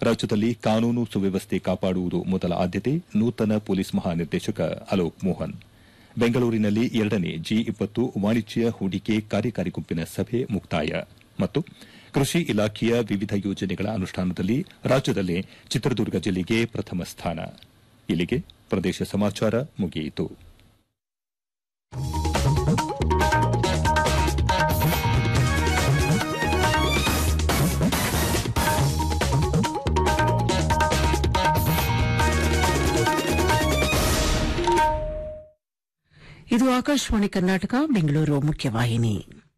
ರಾಜ್ಯದಲ್ಲಿ ಕಾನೂನು ಸುವ್ಯವಸ್ಥೆ ಕಾಪಾಡುವುದು ಮೊದಲ ಆದ್ಯತೆ ನೂತನ ಪೊಲೀಸ್ ಮಹಾನಿರ್ದೇಶಕ ಅಲೋಕ್ ಮೋಹನ್ ಬೆಂಗಳೂರಿನಲ್ಲಿ ಎರಡನೇ ಜಿ ಇಪ್ಪತ್ತು ವಾಣಿಜ್ಯ ಹೂಡಿಕೆ ಕಾರ್ಯಕಾರಿ ಗುಂಪಿನ ಸಭೆ ಮುಕ್ತಾಯ ಮತ್ತು ಕೃಷಿ ಇಲಾಖೆಯ ವಿವಿಧ ಯೋಜನೆಗಳ ಅನುಷ್ಠಾನದಲ್ಲಿ ರಾಜ್ಯದಲ್ಲೇ ಚಿತ್ರದುರ್ಗ ಜಿಲ್ಲೆಗೆ ಪ್ರಥಮ ಸ್ಥಾನ ಇಲ್ಲಿಗೆ ಪ್ರದೇಶ ಸಮಾಚಾರ ಮುಗಿಯಿತು ಇದು ಆಕಾಶವಾಣಿ ಕರ್ನಾಟಕ ಬೆಂಗಳೂರು ಮುಖ್ಯವಾಹಿನಿ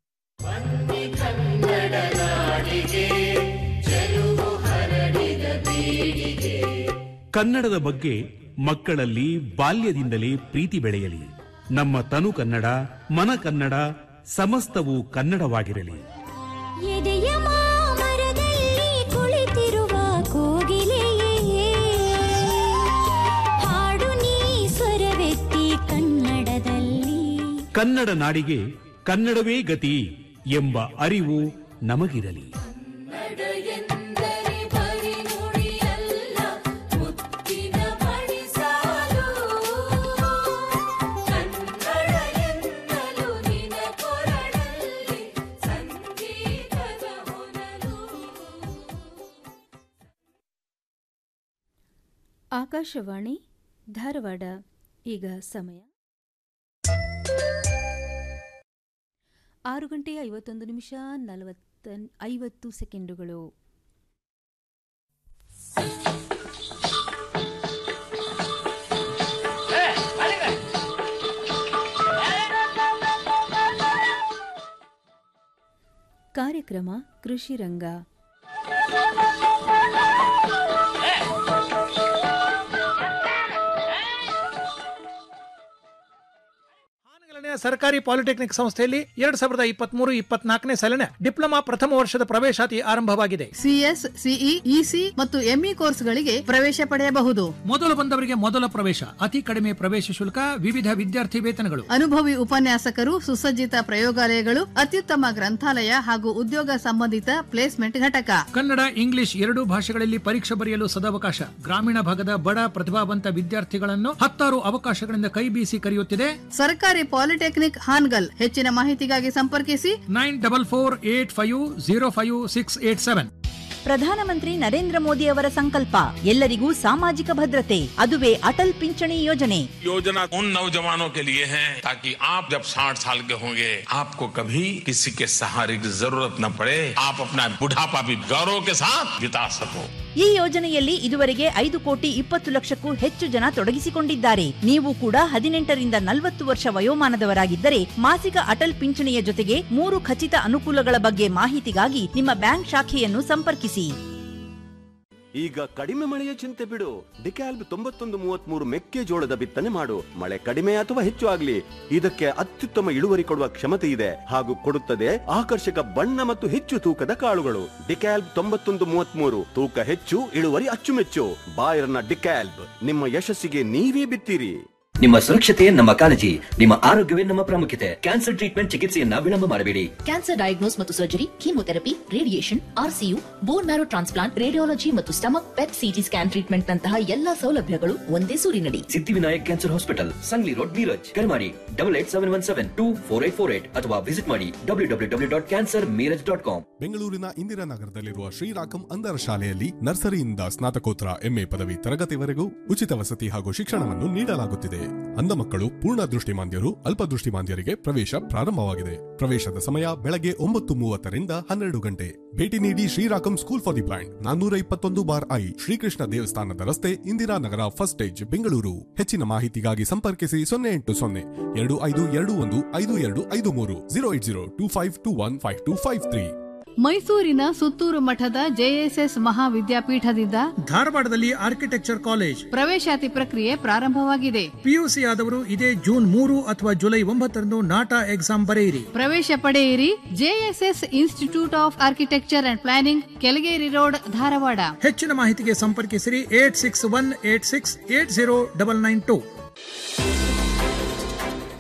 ಕನ್ನಡದ ಬಗ್ಗೆ ಮಕ್ಕಳಲ್ಲಿ ಬಾಲ್ಯದಿಂದಲೇ ಪ್ರೀತಿ ಬೆಳೆಯಲಿ ನಮ್ಮ ತನು ಕನ್ನಡ ಮನ ಕನ್ನಡ ಸಮಸ್ತವೂ ಕನ್ನಡವಾಗಿರಲಿ ಎದೆಯ ಮಾಮರದಲ್ಲಿ ಕುಳಿತಿರುವ ಕೋಗಿಲೆಯೇ ಹಾಡು ನೀ ಸ್ವರವೆತ್ತಿ ಕನ್ನಡದಲ್ಲಿ ಕನ್ನಡ ನಾಡಿಗೆ ಕನ್ನಡವೇ ಗತಿ ಎಂಬ ಅರಿವು ನಮಗಿರಲಿ ಎಂದರೆ ಬರಿ ನುಡಿಯಲ್ಲ ಮುತ್ತಿನ ಮಡಿಸಾಲು ಕನ್ನಡ ಎನ್ನಲು ನಿನ ಕೊರಳಲ್ಲಿ ಸಂಗೀತದ ಹೊನಲು ಆಕಾಶವಾಣಿ ಧಾರವಾಡ ಈಗ ಸಮಯ ಆರು ಗಂಟೆ ಐವತ್ತೊಂದು ನಿಮಿಷ ನಲವತ್ತ ಐವತ್ತು ಸೆಕೆಂಡುಗಳು ಕಾರ್ಯಕ್ರಮ ಕೃಷಿ ರಂಗ ಹಾನಗಲನೆಯ ಸರ್ಕಾರಿ ಪಾಲಿಟೆಕ್ನಿಕ್ ಸಂಸ್ಥೆಯಲ್ಲಿ ಎರಡ್ ಸಾವಿರದ ಇಪ್ಪತ್ಮೂರು ಇಪ್ಪತ್ನಾಲ್ಕನೇ ಸಾಲಿನ ಡಿಪ್ಲೊಮಾ ಪ್ರಥಮ ವರ್ಷದ ಪ್ರವೇಶಾತಿ ಆರಂಭವಾಗಿದೆ ಸಿಎಸ್ ಸಿಇ ಇಸಿ ಮತ್ತು ಎಂಇ ಕೋರ್ಸ್ಗಳಿಗೆ ಪ್ರವೇಶ ಪಡೆಯಬಹುದು ಮೊದಲು ಬಂದವರಿಗೆ ಮೊದಲ ಪ್ರವೇಶ ಅತಿ ಕಡಿಮೆ ಪ್ರವೇಶ ಶುಲ್ಕ ವಿವಿಧ ವಿದ್ಯಾರ್ಥಿ ವೇತನಗಳು ಅನುಭವಿ ಉಪನ್ಯಾಸಕರು ಸುಸಜ್ಜಿತ ಪ್ರಯೋಗಾಲಯಗಳು ಅತ್ಯುತ್ತಮ ಗ್ರಂಥಾಲಯ ಹಾಗೂ ಉದ್ಯೋಗ ಸಂಬಂಧಿತ ಪ್ಲೇಸ್ಮೆಂಟ್ ಘಟಕ ಕನ್ನಡ ಇಂಗ್ಲಿಷ್ ಎರಡೂ ಭಾಷೆಗಳಲ್ಲಿ ಪರೀಕ್ಷೆ ಬರೆಯಲು ಸದಾವಕಾಶ ಗ್ರಾಮೀಣ ಭಾಗದ ಬಡ ಪ್ರತಿಭಾವಂತ ವಿದ್ಯಾರ್ಥಿಗಳನ್ನು ಹತ್ತಾರು ಅವಕಾಶಗಳಿಂದ ಕೈ ಬೀಸಿ ಕರೆಯುತ್ತಿದೆ ಸರ್ಕಾರಿ ಪಾಲಿಟೆಕ್ನಿಕ್ ಹಾನ್ಗಲ್ ಹೆಚ್ಚಿನ ಮಾಹಿತಿಗಾಗಿ ಸಂಪರ್ಕಿಸಿ nine double four eight five zero five six eight seven ಪ್ರಧಾನಮಂತ್ರಿ ನರೇಂದ್ರ ಮೋದಿ ಅವರ ಸಂಕಲ್ಪ ಎಲ್ಲರಿಗೂ ಸಾಮಾಜಿಕ ಭದ್ರತೆ ಅದುವೇ ಅಟಲ್ ಪಿಂಚಣಿ ಯೋಜನೆ योजना उन नौजवानों के लिए है ताकि आप जब 60 साल के होंगे आपको कभी किसी के सहारे की जरूरत न पड़े आप अपना बुढ़ापा भी गौरव के साथ बिता सको ಈ ಯೋಜನೆಯಲ್ಲಿ ಇದುವರೆಗೆ ಐದು ಕೋಟಿ ಇಪ್ಪತ್ತು ಲಕ್ಷಕ್ಕೂ ಹೆಚ್ಚು ಜನ ತೊಡಗಿಸಿಕೊಂಡಿದ್ದಾರೆ ನೀವು ಕೂಡ ಹದಿನೆಂಟರಿಂದ ನಲವತ್ತು ವರ್ಷ ವಯೋಮಾನದವರಾಗಿದ್ದರೆ ಮಾಸಿಕ ಅಟಲ್ ಪಿಂಚಣಿಯ ಜೊತೆಗೆ ಮೂರು ಖಚಿತ ಅನುಕೂಲಗಳ ಬಗ್ಗೆ ಮಾಹಿತಿಗಾಗಿ ನಿಮ್ಮ ಬ್ಯಾಂಕ್ ಶಾಖೆಯನ್ನು ಸಂಪರ್ಕಿಸಿ ಈಗ ಕಡಿಮೆ ಮಳೆಯ ಚಿಂತೆ ಬಿಡು ಡಿಕ್ಯಾಲ್ಬ್ ತೊಂಬತ್ತೊಂದು ಮೂವತ್ಮೂರು ಮೆಕ್ಕೆಜೋಳದ ಬಿತ್ತನೆ ಮಾಡು ಮಳೆ ಕಡಿಮೆ ಅಥವಾ ಹೆಚ್ಚು ಆಗ್ಲಿ ಇದಕ್ಕೆ ಅತ್ಯುತ್ತಮ ಇಳುವರಿ ಕೊಡುವ ಕ್ಷಮತೆ ಇದೆ ಹಾಗೂ ಕೊಡುತ್ತದೆ ಆಕರ್ಷಕ ಬಣ್ಣ ಮತ್ತು ಹೆಚ್ಚು ತೂಕದ ಕಾಳುಗಳು ಡಿಕ್ಯಾಲ್ಬ್ ತೊಂಬತ್ತೊಂದು ಮೂವತ್ಮೂರು ತೂಕ ಹೆಚ್ಚು ಇಳುವರಿ ಅಚ್ಚುಮೆಚ್ಚು ಬಾಯರ್ನ ಡಿಕ್ಯಾಲ್ಬ್ ನಿಮ್ಮ ಯಶಸ್ಸಿಗೆ ನೀವೇ ಬಿತ್ತೀರಿ ನಿಮ್ಮ ಸುರಕ್ಷತೆ ನಮ್ಮ ಕಾಳಜಿ ನಿಮ್ಮ ಆರೋಗ್ಯವೇ ನಮ್ಮ ಪ್ರಾಮುಖ್ಯತೆ ಕ್ಯಾನ್ಸರ್ ಟ್ರೀಟ್ಮೆಂಟ್ ಚಿಕಿತ್ಸೆಯನ್ನ ವಿಳಂಬ ಮಾಡಬೇಡಿ ಕ್ಯಾನ್ಸರ್ ಡಯಾಗ್ನೋಸ್ ಮತ್ತು surgery chemotherapy radiation RCU bone marrow transplant radiology ಮತ್ತು stomach PET CT scan treatment ನಂತಹ ಎಲ್ಲಾ ಸೌಲಭ್ಯಗಳು ಒಂದೇ ಸೂರಿನಡಿ Siddhivinayak cancer hospital Sangli road Miraj ಕರೆ ಮಾಡಿ double eight seven one seven two four eight four eight ಅಥವಾ ವಿಸಿಟ್ ಮಾಡಿ W W W dot cancer Miraj dot com ಬೆಂಗಳೂರಿನ ಇಂದಿರಾನಗರದಲ್ಲಿರುವ ಶ್ರೀರಾಕಂ ಅಂಧರ ಶಾಲೆಯಲ್ಲಿ ನರ್ಸರಿಯಿಂದ ಸ್ನಾತಕೋತ್ತರ ಎಂಎ ಪದವಿ ತರಗತಿವರೆಗೂ ಉಚಿತ ವಸತಿ ಹಾಗೂ ಶಿಕ್ಷಣವನ್ನು ನೀಡಲಾಗುತ್ತಿದೆ ಅಂಧ ಮಕ್ಕಳು ಪೂರ್ಣ ದೃಷ್ಟಿಮಾಂದ್ಯರು ಅಲ್ಪ ದೃಷ್ಟಿಮಾಂದ್ಯರಿಗೆ ಪ್ರವೇಶ ಪ್ರಾರಂಭವಾಗಿದೆ ಪ್ರವೇಶದ ಸಮಯ ಬೆಳಗ್ಗೆ ಒಂಬತ್ತು ಮೂವತ್ತರಿಂದ ಹನ್ನೆರಡು ಗಂಟೆ ಭೇಟಿ ನೀಡಿ ಶ್ರೀರಾಕಂ ಸ್ಕೂಲ್ ಫಾರ್ ದಿ ಬ್ಲೈಂಡ್ ನಾನ್ನೂರ ಇಪ್ಪತ್ತೊಂದು ಬಾರ್ ಐ ಶ್ರೀಕೃಷ್ಣ ದೇವಸ್ಥಾನದ ರಸ್ತೆ ಇಂದಿರಾನಗರ ಫಸ್ಟ್ ಸ್ಟೇಜ್ ಬೆಂಗಳೂರು ಹೆಚ್ಚಿನ ಮಾಹಿತಿಗಾಗಿ ಸಂಪರ್ಕಿಸಿ ಸೊನ್ನೆ ಎಂಟು ಸೊನ್ನೆ ಎರಡು ಐದು ಎರಡು ಒಂದು ಐದು ಎರಡು ಐದು ಮೂರು zero eight zero two five two one five two five three ಮೈಸೂರಿನ ಸುತ್ತೂರು ಮಠದ ಜೆಎಸ್ಎಸ್ ಮಹಾವಿದ್ಯಾಪೀಠದಿಂದ ಧಾರವಾಡದಲ್ಲಿ ಆರ್ಕಿಟೆಕ್ಚರ್ ಕಾಲೇಜ್ ಪ್ರವೇಶಾತಿ ಪ್ರಕ್ರಿಯೆ ಪ್ರಾರಂಭವಾಗಿದೆ ಪಿಯುಸಿ ಆದವರು ಇದೇ ಜೂನ್ ಮೂರು ಅಥವಾ ಜುಲೈ ಒಂಬತ್ತರಂದು ನಾಟಾ ಎಕ್ಸಾಮ್ ಬರೆಯಿರಿ ಪ್ರವೇಶ ಪಡೆಯಿರಿ JSS institute of architecture and planning Kelageri road Dharwad ಹೆಚ್ಚಿನ ಮಾಹಿತಿಗೆ ಸಂಪರ್ಕಿಸಿರಿ eight six one eight six eight zero double nine two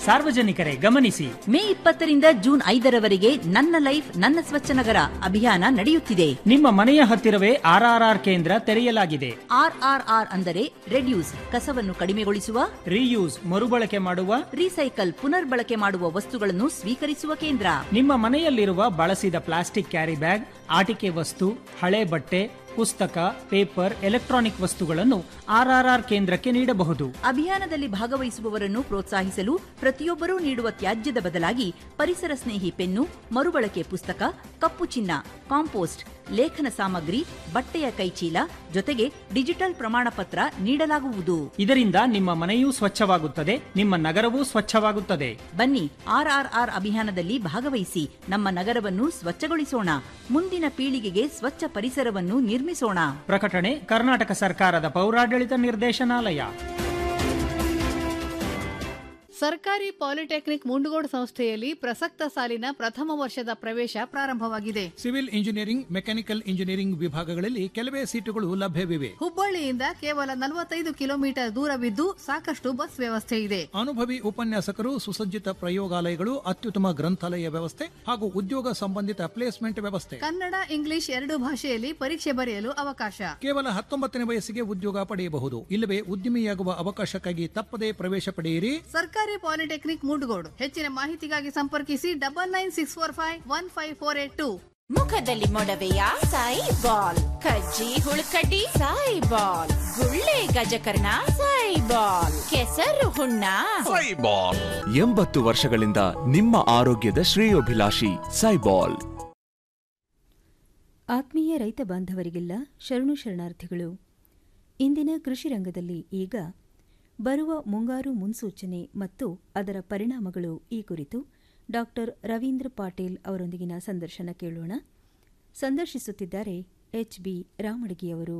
ಸಾರ್ವಜನಿಕರೇ ಗಮನಿಸಿ ಮೇ ಇಪ್ಪತ್ತರಿಂದ ಜೂನ್ ಐದರವರೆಗೆ ನನ್ನ ಲೈಫ್ ನನ್ನ ಸ್ವಚ್ಛ ನಗರ ಅಭಿಯಾನ ನಡೆಯುತ್ತಿದೆ ನಿಮ್ಮ ಮನೆಯ ಹತ್ತಿರವೇ ಆರ್ಆರ್ಆರ್ ಕೇಂದ್ರ ತೆರೆಯಲಾಗಿದೆ ಆರ್ಆರ್ಆರ್ ಅಂದರೆ ರೆಡ್ಯೂಸ್ ಕಸವನ್ನು ಕಡಿಮೆಗೊಳಿಸುವ ರೀಯೂಸ್ ಮರುಬಳಕೆ ಮಾಡುವ ರೀಸೈಕಲ್ ಪುನರ್ಬಳಕೆ ಮಾಡುವ ವಸ್ತುಗಳನ್ನು ಸ್ವೀಕರಿಸುವ ಕೇಂದ್ರ ನಿಮ್ಮ ಮನೆಯಲ್ಲಿರುವ ಬಳಸಿದ ಪ್ಲಾಸ್ಟಿಕ್ ಕ್ಯಾರಿ ಬ್ಯಾಗ್ ಆಟಿಕೆ ವಸ್ತು ಹಳೆ ಬಟ್ಟೆ ಪುಸ್ತಕ ಪೇಪರ್ ಎಲೆಕ್ಟ್ರಾನಿಕ್ ವಸ್ತುಗಳನ್ನು ಆರ್ಆರ್ಆರ್ ಕೇಂದ್ರಕ್ಕೆ ನೀಡಬಹುದು ಅಭಿಯಾನದಲ್ಲಿ ಭಾಗವಹಿಸುವವರನ್ನು ಪ್ರೋತ್ಸಾಹಿಸಲು ಪ್ರತಿಯೊಬ್ಬರೂ ನೀಡುವ ತ್ಯಾಜ್ಯದ ಬದಲಾಗಿ ಪರಿಸರ ಸ್ನೇಹಿ ಪೆನ್ನು ಮರುಬಳಕೆ ಪುಸ್ತಕ ಕಪ್ಪು ಚಿನ್ನ ಕಾಂಪೋಸ್ಟ್ ಲೇಖನ ಸಾಮಗ್ರಿ ಬಟ್ಟೆಯ ಕೈಚೀಲ ಜೊತೆಗೆ ಡಿಜಿಟಲ್ ಪ್ರಮಾಣ ಪತ್ರ ನೀಡಲಾಗುವುದು ಇದರಿಂದ ನಿಮ್ಮ ಮನೆಯೂ ಸ್ವಚ್ಛವಾಗುತ್ತದೆ ನಿಮ್ಮ ನಗರವೂ ಸ್ವಚ್ಛವಾಗುತ್ತದೆ ಬನ್ನಿ ಆರ್ಆರ್ಆರ್ ಅಭಿಯಾನದಲ್ಲಿ ಭಾಗವಹಿಸಿ ನಮ್ಮ ನಗರವನ್ನು ಸ್ವಚ್ಛಗೊಳಿಸೋಣ ಮುಂದಿನ ಪೀಳಿಗೆಗೆ ಸ್ವಚ್ಛ ಪರಿಸರವನ್ನು ನಿರ್ಮಿಸೋಣ ಪ್ರಕಟಣೆ ಕರ್ನಾಟಕ ಸರ್ಕಾರದ ಪೌರಾಡಳಿತ ನಿರ್ದೇಶನಾಲಯ ಸರ್ಕಾರಿ ಪಾಲಿಟೆಕ್ನಿಕ್ ಮುಂಡಗೋಡ್ ಸಂಸ್ಥೆಯಲ್ಲಿ ಪ್ರಸಕ್ತ ಸಾಲಿನ ಪ್ರಥಮ ವರ್ಷದ ಪ್ರವೇಶ ಪ್ರಾರಂಭವಾಗಿದೆ ಸಿವಿಲ್ ಇಂಜಿನಿಯರಿಂಗ್ ಮೆಕ್ಯಾನಿಕಲ್ ಇಂಜಿನಿಯರಿಂಗ್ ವಿಭಾಗಗಳಲ್ಲಿ ಕೆಲವೇ ಸೀಟುಗಳು ಲಭ್ಯವಿವೆ ಹುಬ್ಬಳ್ಳಿಯಿಂದ ಕೇವಲ ನಲವತ್ತೈದು ಕಿಲೋಮೀಟರ್ ದೂರವಿದ್ದು ಸಾಕಷ್ಟು ಬಸ್ ವ್ಯವಸ್ಥೆ ಇದೆ ಅನುಭವಿ ಉಪನ್ಯಾಸಕರು ಸುಸಜ್ಜಿತ ಪ್ರಯೋಗಾಲಯಗಳು ಅತ್ಯುತ್ತಮ ಗ್ರಂಥಾಲಯ ವ್ಯವಸ್ಥೆ ಹಾಗೂ ಉದ್ಯೋಗ ಸಂಬಂಧಿತ ಪ್ಲೇಸ್ಮೆಂಟ್ ವ್ಯವಸ್ಥೆ ಕನ್ನಡ ಇಂಗ್ಲಿಷ್ ಎರಡು ಭಾಷೆಯಲ್ಲಿ ಪರೀಕ್ಷೆ ಬರೆಯಲು ಅವಕಾಶ ಕೇವಲ ಹತ್ತೊಂಬತ್ತನೇ ವಯಸ್ಸಿಗೆ ಉದ್ಯೋಗ ಪಡೆಯಬಹುದು ಇಲ್ಲವೇ ಉದ್ಯಮಿಯಾಗುವ ಅವಕಾಶಕ್ಕಾಗಿ ತಪ್ಪದೇ ಪ್ರವೇಶ ಪಡೆಯಿರಿ ಸರ್ಕಾರಿ ಪಾಲಿಟೆಕ್ನಿಕ್ ಮುಂಡಗೋಡು ಹೆಚ್ಚಿನ ಮಾಹಿತಿಗಾಗಿ ಸಂಪರ್ಕಿಸಿ double nine six four five one five four eight two ಮುಖದಲ್ಲಿ ಮೊಡವೆಯ ಸಾಯಿ ಬಾಲ್ ಕಜ್ಜಿ ಹುಳುಕಡ್ಡಿ ಸಾಯಿ ಬಾಲ್ ಗುಳ್ಳೆ ಗಜಕರ್ಣ ಸಾಯಿ ಬಾಲ್ ಕೆಸರು ಹುಣ್ಣ ಸೈಬಾಲ್ ಎಂಬತ್ತು ವರ್ಷಗಳಿಂದ ನಿಮ್ಮ ಆರೋಗ್ಯದ ಶ್ರೇಯೋಭಿಲಾಷಿ ಸೈಬಾಲ್ ಆತ್ಮೀಯ ರೈತ ಬಾಂಧವರಿಗೆಲ್ಲ ಶರಣು ಶರಣಾರ್ಥಿಗಳು ಇಂದಿನ ಕೃಷಿ ರಂಗದಲ್ಲಿ ಈಗ ಬರುವ ಮುಂಗಾರು ಮುನ್ಸೂಚನೆ ಮತ್ತು ಅದರ ಪರಿಣಾಮಗಳು ಈ ಕುರಿತು ಡಾಕ್ಟರ್ ರವೀಂದ್ರ ಪಾಟೀಲ್ ಅವರೊಂದಿಗಿನ ಸಂದರ್ಶನ ಕೇಳೋಣ ಸಂದರ್ಶಿಸುತ್ತಿದ್ದಾರೆ ಎಚ್ ಬಿ ರಾಮಡಗಿಯವರು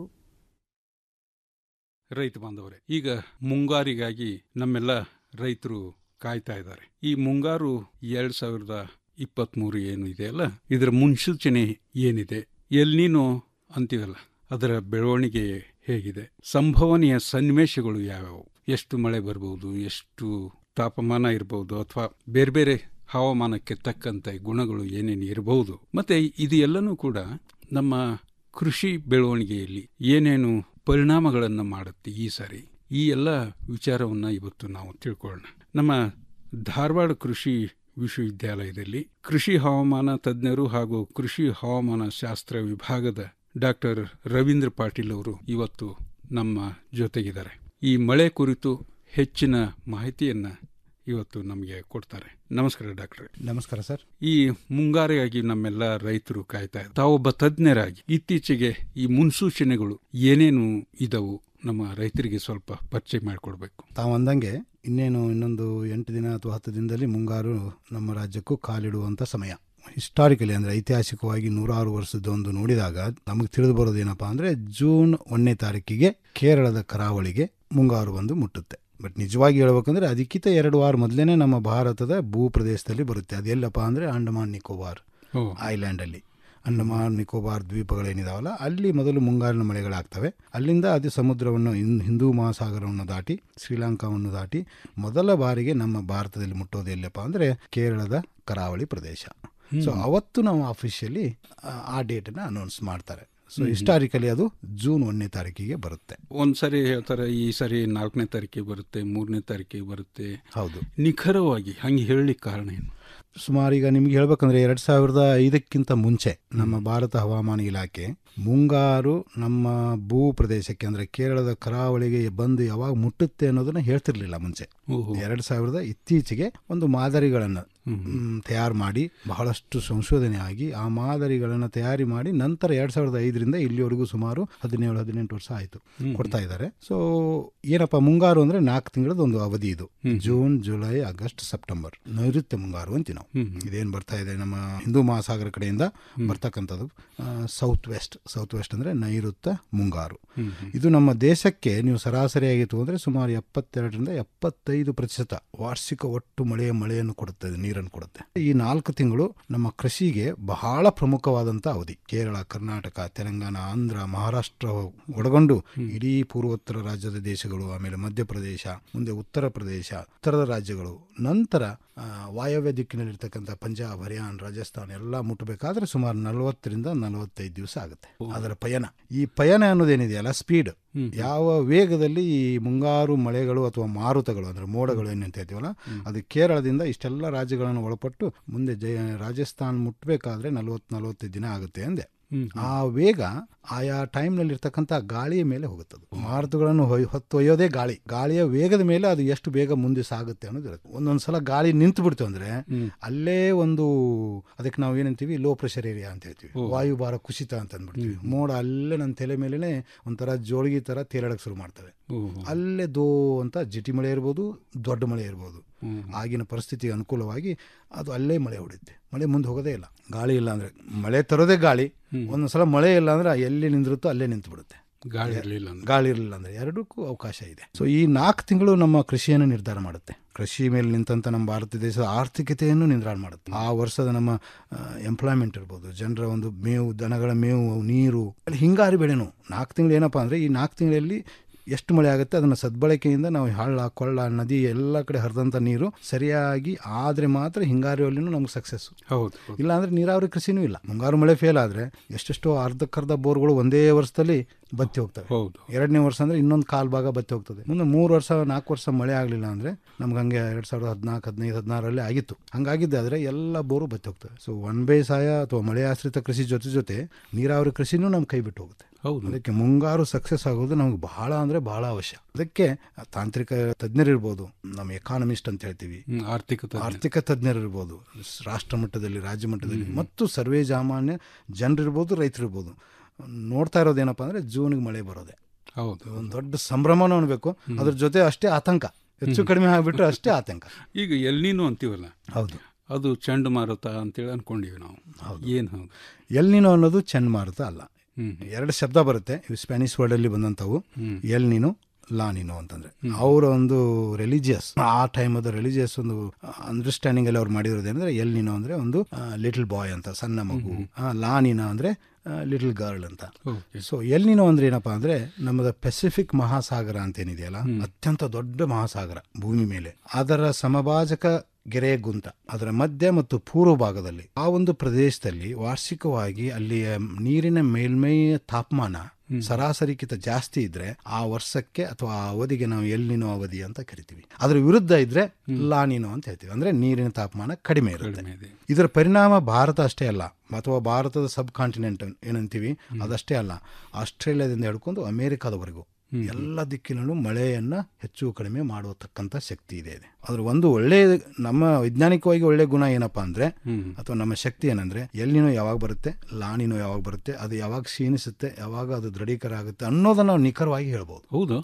ರೈತ ಬಾಂಧವರೇ ಈಗ ಮುಂಗಾರಿಗಾಗಿ ನಮ್ಮೆಲ್ಲ ರೈತರು ಕಾಯ್ತಾ ಇದ್ದಾರೆ ಈ ಮುಂಗಾರು ಎರಡ್ ಸಾವಿರದ ಇಪ್ಪತ್ಮೂರು ಏನು ಇದೆಯಲ್ಲ ಇದರ ಮುನ್ಸೂಚನೆ ಏನಿದೆ ಎಲ್ನೀನು ಅಂತೀವಲ್ಲ ಅದರ ಬೆಳವಣಿಗೆ ಹೇಗಿದೆ ಸಂಭವನೀಯ ಸನ್ನಿವೇಶಗಳು ಯಾವ್ಯಾವು ಎಷ್ಟು ಮಳೆ ಬರ್ಬೋದು ಎಷ್ಟು ತಾಪಮಾನ ಇರಬಹುದು ಅಥವಾ ಬೇರೆ ಬೇರೆ ಹವಾಮಾನಕ್ಕೆ ತಕ್ಕಂತೆ ಗುಣಗಳು ಏನೇನು ಇರಬಹುದು ಮತ್ತೆ ಇದು ಎಲ್ಲನೂ ಕೂಡ ನಮ್ಮ ಕೃಷಿ ಬೆಳವಣಿಗೆಯಲ್ಲಿ ಏನೇನು ಪರಿಣಾಮಗಳನ್ನು ಮಾಡುತ್ತೆ ಈ ಸಾರಿ ಈ ಎಲ್ಲ ವಿಚಾರವನ್ನ ಇವತ್ತು ನಾವು ತಿಳ್ಕೊಳ್ಳೋಣ ನಮ್ಮ ಧಾರವಾಡ ಕೃಷಿ ವಿಶ್ವವಿದ್ಯಾಲಯದಲ್ಲಿ ಕೃಷಿ ಹವಾಮಾನ ತಜ್ಞರು ಹಾಗೂ ಕೃಷಿ ಹವಾಮಾನ ಶಾಸ್ತ್ರ ವಿಭಾಗದ ಡಾಕ್ಟರ್ ರವೀಂದ್ರ ಪಾಟೀಲ್ ಅವರು ಇವತ್ತು ನಮ್ಮ ಜೊತೆಗಿದ್ದಾರೆ ಈ ಮಳೆ ಕುರಿತು ಹೆಚ್ಚಿನ ಮಾಹಿತಿಯನ್ನ ಇವತ್ತು ನಮಗೆ ಕೊಡ್ತಾರೆ ನಮಸ್ಕಾರ ಡಾಕ್ಟರ್ ನಮಸ್ಕಾರ ಸರ್ ಈ ಮುಂಗಾರಿಗಾಗಿ ನಮ್ಮೆಲ್ಲ ರೈತರು ಕಾಯ್ತಾ ಇದ್ದಾರೆ ತಾವೊಬ್ಬ ತಜ್ಞರಾಗಿ ಇತ್ತೀಚೆಗೆ ಈ ಮುನ್ಸೂಚನೆಗಳು ಏನೇನು ಇದವು ನಮ್ಮ ರೈತರಿಗೆ ಸ್ವಲ್ಪ ಪರಿಚಯ ಮಾಡಿಕೊಡ್ಬೇಕು ತಾವು ಅಂದಂಗೆ ಇನ್ನೇನು ಇನ್ನೊಂದು ಎಂಟು ದಿನ ಅಥವಾ ಹತ್ತು ದಿನದಲ್ಲಿ ಮುಂಗಾರು ನಮ್ಮ ರಾಜ್ಯಕ್ಕೂ ಕಾಲಿಡುವಂಥ ಸಮಯ ಹಿಸ್ಟಾರಿಕಲಿ ಅಂದರೆ ಐತಿಹಾಸಿಕವಾಗಿ ನೂರಾರು ವರ್ಷದ ಒಂದು ನೋಡಿದಾಗ ನಮಗೆ ತಿಳಿದು ಬರೋದೇನಪ್ಪ ಅಂದರೆ ಜೂನ್ ಒಂದನೇ ತಾರೀಕಿಗೆ ಕೇರಳದ ಕರಾವಳಿಗೆ ಮುಂಗಾರು ಬಂದು ಮುಟ್ಟುತ್ತೆ ಬಟ್ ನಿಜವಾಗಿ ಹೇಳ್ಬೇಕಂದ್ರೆ ಅದಕ್ಕಿಂತ ಎರಡು ವಾರ ಮೊದಲೇ ನಮ್ಮ ಭಾರತದ ಭೂ ಪ್ರದೇಶದಲ್ಲಿ ಬರುತ್ತೆ ಅದೆಲ್ಲಪ್ಪ ಅಂದರೆ ಅಂಡಮಾನ್ ನಿಕೋಬಾರ್ ಐಲ್ಯಾಂಡಲ್ಲಿ ಅಂಡಮಾನ್ ನಿಕೋಬಾರ್ ದ್ವೀಪಗಳೇನಿದಾವಲ್ಲ ಅಲ್ಲಿ ಮೊದಲು ಮುಂಗಾರಿನ ಮಳೆಗಳಾಗ್ತವೆ ಅಲ್ಲಿಂದ ಅದು ಸಮುದ್ರವನ್ನು ಇನ್- ಹಿಂದೂ ಮಹಾಸಾಗರವನ್ನು ದಾಟಿ ಶ್ರೀಲಂಕಾವನ್ನು ದಾಟಿ ಮೊದಲ ಬಾರಿಗೆ ನಮ್ಮ ಭಾರತದಲ್ಲಿ ಮುಟ್ಟೋದು ಎಲ್ಲಪ್ಪ ಅಂದರೆ ಕೇರಳದ ಕರಾವಳಿ ಪ್ರದೇಶ ಸೊ ಅವತ್ತು ನಾವು ಅಫಿಷಿಯಲಿ ಆ ಡೇಟನ್ನು ಅನೌನ್ಸ್ ಮಾಡ್ತಾರೆ ಸೊ ಹ್ಮ್. ಹಿಸ್ಟಾರಿಕಲಿ ಅದು ಜೂನ್ ಒಂದನೇ ತಾರೀಕಿಗೆ ಬರುತ್ತೆ ಒಂದ್ಸರಿ ಹೇಳ್ತಾರೆ ಈ ಸರಿ ನಾಲ್ಕನೇ ತಾರೀಕಿಗೆ ಬರುತ್ತೆ ಮೂರನೇ ತಾರೀಕಿಗೆ ಬರುತ್ತೆ ಹೌದು ನಿಖರವಾಗಿ ಹಂಗೆ ಹೇಳಲಿಕ್ಕೆ ಕಾರಣ ಏನು ಸುಮಾರು ಈಗ ನಿಮ್ಗೆ ಹೇಳ್ಬೇಕಂದ್ರೆ ಎರಡ್ ಸಾವಿರದ ಐದಕ್ಕಿಂತ ಮುಂಚೆ ನಮ್ಮ ಭಾರತ ಹವಾಮಾನ ಇಲಾಖೆ ಮುಂಗಾರು ನಮ್ಮ ಭೂ ಪ್ರದೇಶಕ್ಕೆ ಅಂದ್ರೆ ಕೇರಳದ ಕರಾವಳಿಗೆ ಬಂದು ಯಾವಾಗ ಮುಟ್ಟುತ್ತೆ ಅನ್ನೋದನ್ನ ಹೇಳ್ತಿರ್ಲಿಲ್ಲ ಮುಂಚೆ ಎರಡ್ ಸಾವಿರದ ಇತ್ತೀಚೆಗೆ ಒಂದು ಮಾದರಿಗಳನ್ನ ತಯಾರು ಮಾಡಿ ಬಹಳಷ್ಟು ಸಂಶೋಧನೆ ಆಗಿ ಆ ಮಾದರಿಗಳನ್ನು ತಯಾರಿ ಮಾಡಿ ನಂತರ ಎರಡ್ ಸಾವಿರದ ಐದರಿಂದ ಇಲ್ಲಿವರೆಗೂ ಸುಮಾರು ಹದಿನೇಳು ಹದಿನೆಂಟು ವರ್ಷ ಆಯಿತು ಹ್ಮ್. ಕೊಡ್ತಾ ಇದ್ದಾರೆ ಸೊ ಏನಪ್ಪ ಮುಂಗಾರು ಅಂದ್ರೆ ನಾಲ್ಕು ತಿಂಗಳದ ಒಂದು ಅವಧಿ ಇದು ಜೂನ್ ಜುಲೈ ಆಗಸ್ಟ್ ಸೆಪ್ಟೆಂಬರ್ ನೈಋತ್ಯ ಮುಂಗಾರು ಅಂತೀವಿ ನಾವು ಹ್ಮ್. ಇದೇನು ಬರ್ತಾ ಇದೆ ನಮ್ಮ ಹಿಂದೂ ಮಹಾಸಾಗರ ಕಡೆಯಿಂದ ಬರ್ತಕ್ಕಂಥದ್ದು ಸೌತ್ ವೆಸ್ಟ್ ಸೌತ್ ವೆಸ್ಟ್ ಅಂದ್ರೆ ನೈಋತ್ಯ ಮುಂಗಾರು ಹ್ಮ್. ಇದು ನಮ್ಮ ದೇಶಕ್ಕೆ ನೀವು ಸರಾಸರಿಯಾಗಿ ತಗೊಂಡ್ರೆ ಸುಮಾರು ಎಪ್ಪತ್ತೆರಡರಿಂದ ಎಪ್ಪತ್ತೈದು ಪ್ರತಿಶತ ವಾರ್ಷಿಕ ಒಟ್ಟು ಮಳೆಯ ಮಳೆಯನ್ನು ಕೊಡುತ್ತದೆ ನೀರು ನೀರನ್ನು ಕೊಡುತ್ತೆ ಈ ನಾಲ್ಕು ತಿಂಗಳು ನಮ್ಮ ಕೃಷಿಗೆ ಬಹಳ ಪ್ರಮುಖವಾದಂಥ ಅವಧಿ ಕೇರಳ ಕರ್ನಾಟಕ ತೆಲಂಗಾಣ ಆಂಧ್ರ ಮಹಾರಾಷ್ಟ್ರ ಒಳಗೊಂಡು ಇಡೀ ಪೂರ್ವೋತ್ತರ ರಾಜ್ಯದ ದೇಶಗಳು ಆಮೇಲೆ ಮಧ್ಯಪ್ರದೇಶ ಮುಂದೆ ಉತ್ತರ ಪ್ರದೇಶ ಉತ್ತರದ ರಾಜ್ಯಗಳು ನಂತರ ಆ, ವಾಯವ್ಯ ದಿಕ್ಕಿನಲ್ಲಿರ್ತಕ್ಕಂಥ ಪಂಜಾಬ್ ಹರಿಯಾಣ ರಾಜಸ್ಥಾನ ಎಲ್ಲ ಮುಟ್ಟಬೇಕಾದ್ರೆ ಸುಮಾರು ನಲವತ್ತರಿಂದ ನಲವತ್ತೈದು ದಿವಸ ಆಗುತ್ತೆ ಅದರ ಪಯಣ ಈ ಪಯಣ ಅನ್ನೋದೇನಿದೆಯಲ್ಲ ಸ್ಪೀಡ್ ಯಾವ ವೇಗದಲ್ಲಿ ಈ ಮುಂಗಾರು ಮಳೆಗಳು ಅಥವಾ ಮಾರುತಗಳು ಅಂದ್ರೆ ಮೋಡಗಳು ಏನಂತ ಹೇಳ್ತೀವಲ್ಲ ಅದು ಕೇರಳದಿಂದ ಇಷ್ಟೆಲ್ಲ ರಾಜ್ಯಗಳನ್ನು ಒಳಪಟ್ಟು ಮುಂದೆ ಜಯ ರಾಜಸ್ಥಾನ್ ಮುಟ್ಟಬೇಕಾದ್ರೆ ನಲವತ್ತು ನಲವತ್ತೈದು ದಿನ ಆಗುತ್ತೆ ಅಂದೆ ಆ ವೇಗ ಆಯಾ ಟೈಮ್ನಲ್ಲಿ ಇರ್ತಕ್ಕಂಥ ಗಾಳಿಯ ಮೇಲೆ ಹೋಗುತ್ತದೆ ಮಾರುತಗಳನ್ನು ಹೊಯ್ ಹೊತ್ತು ಒಯ್ಯೋದೇ ಗಾಳಿ ಗಾಳಿಯ ವೇಗದ ಮೇಲೆ ಅದು ಎಷ್ಟು ಬೇಗ ಮುಂದೆ ಸಾಗುತ್ತೆ ಅನ್ನೋದು ಇರುತ್ತೆ ಒಂದೊಂದ್ಸಲ ಗಾಳಿ ನಿಂತು ಬಿಡ್ತು ಅಂದ್ರೆ ಅಲ್ಲೇ ಒಂದು ಅದಕ್ಕೆ ನಾವು ಏನಂತೀವಿ ಲೋ ಪ್ರೆಷರ್ ಏರಿಯಾ ಅಂತ ಹೇಳ್ತೀವಿ ವಾಯುಭಾರ ಕುಸಿತ ಅಂತ ಅಂದ್ಬಿಡ್ತೀವಿ ಮೋಡ ಅಲ್ಲೇ ನನ್ನ ತಲೆ ಮೇಲೆನೆ ಒಂಥರ ಜೋಳಿಗೆ ತರ ತೇಲಾಡಕ್ ಶುರು ಮಾಡ್ತವೆ ಅಲ್ಲೇ ದೋ ಅಂತ ಜಿಟಿ ಮಳೆ ಇರ್ಬೋದು ದೊಡ್ಡ ಮಳೆ ಇರ್ಬೋದು ಆಗಿನ ಪರಿಸ್ಥಿತಿಗೆ ಅನುಕೂಲವಾಗಿ ಅದು ಅಲ್ಲೇ ಮಳೆ ಹೊಡೆಯುತ್ತೆ ಮಳೆ ಮುಂದೆ ಹೋಗೋದೇ ಇಲ್ಲ ಗಾಳಿ ಇಲ್ಲ ಅಂದ್ರೆ ಮಳೆ ತರೋದೇ ಗಾಳಿ ಒಂದೊಂದ್ಸಲ ಮಳೆ ಇಲ್ಲ ಅಂದ್ರೆ ಎಲ್ಲಿ ನಿಂದಿರುತ್ತೋ ಅಲ್ಲೇ ನಿಂತು ಬಿಡುತ್ತೆ ಗಾಳಿ ಇರಲಿಲ್ಲ ಗಾಳಿ ಇರಲಿಲ್ಲ ಅಂದ್ರೆ ಎರಡಕ್ಕೂ ಅವಕಾಶ ಇದೆ ಸೊ ಈ ನಾಲ್ಕು ತಿಂಗಳು ನಮ್ಮ ಕೃಷಿಯನ್ನು ನಿರ್ಧಾರ ಮಾಡುತ್ತೆ ಕೃಷಿ ಮೇಲೆ ನಿಂತಂತ ನಮ್ಮ ಭಾರತ ದೇಶದ ಆರ್ಥಿಕತೆಯನ್ನು ನಿರ್ಧಾರ ಮಾಡುತ್ತೆ ಆ ವರ್ಷದ ನಮ್ಮ ಎಂಪ್ಲಾಯ್ಮೆಂಟ್ ಇರ್ಬೋದು ಜನರ ಒಂದು ಮೇವು ದನಗಳ ಮೇವು ನೀರು ಅಲ್ಲಿ ಹಿಂಗಾರಿ ಬೆಳೆನು ನಾಲ್ಕು ತಿಂಗಳು ಏನಪ್ಪಾ ಅಂದ್ರೆ ಈ ನಾಲ್ಕು ತಿಂಗಳಲ್ಲಿ ಎಷ್ಟು ಮಳೆ ಆಗುತ್ತೆ ಅದನ್ನು ಸದ್ಬಳಕೆಯಿಂದ ನಾವು ಹಳ್ಳ ಕೊಳ್ಳ ನದಿ ಎಲ್ಲ ಕಡೆ ಹರಿದಂಥ ನೀರು ಸರಿಯಾಗಿ ಆದರೆ ಮಾತ್ರ ಹಿಂಗಾರಿಯಲ್ಲಿನೂ ನಮ್ಗೆ ಸಕ್ಸಸ್ ಹೌದು ಇಲ್ಲ ಅಂದ್ರೆ ನೀರಾವರಿ ಕೃಷಿನೂ ಇಲ್ಲ ಮುಂಗಾರು ಮಳೆ ಫೇಲ್ ಆದರೆ ಎಷ್ಟೆಷ್ಟೋ ಅರ್ಧಕ್ಕರ್ಧ ಬೋರ್ಗಳು ಒಂದೇ ವರ್ಷದಲ್ಲಿ ಬತ್ತಿ ಹೋಗ್ತವೆ ಹೌದು ಎರಡನೇ ವರ್ಷ ಅಂದ್ರೆ ಇನ್ನೊಂದು ಕಾಲ್ ಭಾಗ ಬತ್ತಿ ಹೋಗ್ತದೆ ಮುಂದೆ ಮೂರು ವರ್ಷ ನಾಲ್ಕು ವರ್ಷ ಮಳೆ ಆಗಲಿಲ್ಲ ಅಂದ್ರೆ ನಮ್ಗೆ ಹಂಗೆ ಎರಡ್ ಸಾವಿರದ ಹದಿನಾಲ್ಕು ಹದಿನೈದು ಹದಿನಾರರಲ್ಲಿ ಆಗಿತ್ತು ಹಂಗಾಗಿದ್ದಾದ್ರೆ ಎಲ್ಲ ಬೋರು ಬತ್ತಿ ಹೋಗ್ತವೆ ಸೊ ಒನ್ ಬೇಸಾಯ ಅಥವಾ ಮಳೆ ಆಶ್ರಿತ ಕೃಷಿ ಜೊತೆ ಜೊತೆ ನೀರಾವರಿ ಕೃಷಿನೂ ನಮ್ ಕೈ ಬಿಟ್ಟು ಹೋಗುತ್ತೆ ಹೌದು ಅದಕ್ಕೆ ಮುಂಗಾರು ಸಕ್ಸಸ್ ಆಗೋದು ನಮ್ಗೆ ಬಹಳ ಅಂದ್ರೆ ಬಹಳ ಅವಶ್ಯ ಅದಕ್ಕೆ ತಾಂತ್ರಿಕ ತಜ್ಞರಿರ್ಬೋದು ನಮ್ಮ ಎಕಾನಮಿಸ್ಟ್ ಅಂತ ಹೇಳ್ತೀವಿ ಹ್ಮ್, ಆರ್ಥಿಕ ತಜ್ಞರು. ಆರ್ಥಿಕ ತಜ್ಞರಿರ್ಬೋದು ರಾಷ್ಟ್ರ ಮಟ್ಟದಲ್ಲಿ ರಾಜ್ಯ ಮಟ್ಟದಲ್ಲಿ ಮತ್ತು ಸರ್ವೇ ಸಾಮಾನ್ಯ ಜನರಿರ್ಬೋದು ರೈತರಿರ್ಬೋದು ನೋಡ್ತಾ ಇರೋದೇನಪ್ಪ ಅಂದ್ರೆ ಜೂನ್ಗೆ ಮಳೆ ಬರೋದೆ ಹೌದು ಒಂದು ದೊಡ್ಡ ಸಂಭ್ರಮನೂ ಅನ್ಬೇಕು ಅದ್ರ ಜೊತೆ ಅಷ್ಟೇ ಆತಂಕ ಹೆಚ್ಚು ಕಡಿಮೆ ಆಗ್ಬಿಟ್ರೆ ಅಷ್ಟೇ ಆತಂಕ ಈಗ ಎಲ್ನೀನು ಅಂತೀವಲ್ಲ ಹೌದು ಅದು ಚಂಡಮಾರುತ ಅಂತೇಳಿ ಅನ್ಕೊಂಡಿವಿ ನಾವು ಏನು ಹೌದು ಎಲ್ನಿನೋ ಅನ್ನೋದು ಚಂಡಮಾರುತ ಅಲ್ಲ ಹ್ಮ್. ಎರಡು ಶಬ್ದ ಬರುತ್ತೆ ಇವು ಸ್ಪ್ಯಾನಿಷ್ ವರ್ಡ್ ಅಲ್ಲಿ ಬಂದಂಥವು ಎಲ್ ನೀನು ಲಾ ನೀನು ಅಂತಂದ್ರೆ ಅವರ ಒಂದು ರಿಲಿಜಿಯಸ್ ಆ ಟೈಮ್ ಅದು ರಿಲಿಜಿಯಸ್ ಒಂದು ಅಂಡರ್ಸ್ಟ್ಯಾಂಡಿಂಗ್ ಅಲ್ಲಿ ಅವ್ರು ಮಾಡಿರೋದು ಏನಂದ್ರೆ ಎಲ್ ನೀನು ಅಂದ್ರೆ ಒಂದು ಲಿಟಲ್ ಬಾಯ್ ಅಂತ ಸಣ್ಣ ಮಗು ಆ, ಲಾ ನೀನು ಅಂದ್ರೆ ಲಿಟಲ್ ಗರ್ಲ್ ಅಂತ ಸೊ ಎಲ್ ನೀನು ಅಂದ್ರೆ ಏನಪ್ಪಾ ಅಂದ್ರೆ ನಮ್ಮದ ಪೆಸಿಫಿಕ್ ಮಹಾಸಾಗರ ಅಂತ ಏನಿದೆಯಲ್ಲ ಅತ್ಯಂತ ದೊಡ್ಡ ಮಹಾಸಾಗರ ಭೂಮಿ ಮೇಲೆ ಅದರ ಸಮಭಾಜಕ ಗೆರೆಯ ಗುಂತ ಅದರ ಮಧ್ಯ ಮತ್ತು ಪೂರ್ವ ಭಾಗದಲ್ಲಿ ಆ ಒಂದು ಪ್ರದೇಶದಲ್ಲಿ ವಾರ್ಷಿಕವಾಗಿ ಅಲ್ಲಿಯ ನೀರಿನ ಮೇಲ್ಮೈಯ ತಾಪಮಾನ ಸರಾಸರಿಗಿಂತ ಜಾಸ್ತಿ ಇದ್ರೆ ಆ ವರ್ಷಕ್ಕೆ ಅಥವಾ ಆ ಅವಧಿಗೆ ನಾವು ಎಲ್ಲಿನೋ ಅವಧಿ ಅಂತ ಕರಿತೀವಿ ಅದ್ರ ವಿರುದ್ಧ ಇದ್ರೆ ಲಾನಿನೋ ಅಂತ ಹೇಳ್ತೀವಿ ಅಂದ್ರೆ ನೀರಿನ ತಾಪಮಾನ ಕಡಿಮೆ ಇರುತ್ತೆ ಇದರ ಪರಿಣಾಮ ಭಾರತ ಅಷ್ಟೇ ಅಲ್ಲ ಅಥವಾ ಭಾರತದ ಸಬ್ ಕಾಂಟಿನೆಂಟ್ ಏನಂತೀವಿ ಅದಷ್ಟೇ ಅಲ್ಲ ಆಸ್ಟ್ರೇಲಿಯಾದಿಂದ ಹಿಡ್ಕೊಂಡು ಅಮೆರಿಕಾದವರೆಗೂ ಎಲ್ಲ ದಿಕ್ಕಿನಲ್ಲೂ ಮಳೆಯನ್ನ ಹೆಚ್ಚು ಕಡಿಮೆ ಮಾಡತಕ್ಕಂಥ ಶಕ್ತಿ ಇದೆ ಇದೆ. ಅದ್ರ ಒಂದು ಒಳ್ಳೆ ನಮ್ಮ ವೈಜ್ಞಾನಿಕವಾಗಿ ಒಳ್ಳೆ ಗುಣ ಏನಪ್ಪಾ ಅಂದ್ರೆ ಅಥವಾ ನಮ್ಮ ಶಕ್ತಿ ಏನಂದ್ರೆ ಎಲ್ಲಿನೋ ಯಾವಾಗ ಬರುತ್ತೆ ಲಾನಿನೋ ಯಾವಾಗ ಬರುತ್ತೆ ಅದು ಯಾವಾಗ ಕ್ಷೀಣಿಸುತ್ತೆ ಯಾವಾಗ ಅದು ದೃಢೀಕರ ಆಗುತ್ತೆ ಅನ್ನೋದನ್ನ ನಾವು ನಿಖರವಾಗಿ ಹೇಳ್ಬೋದು ಹೌದು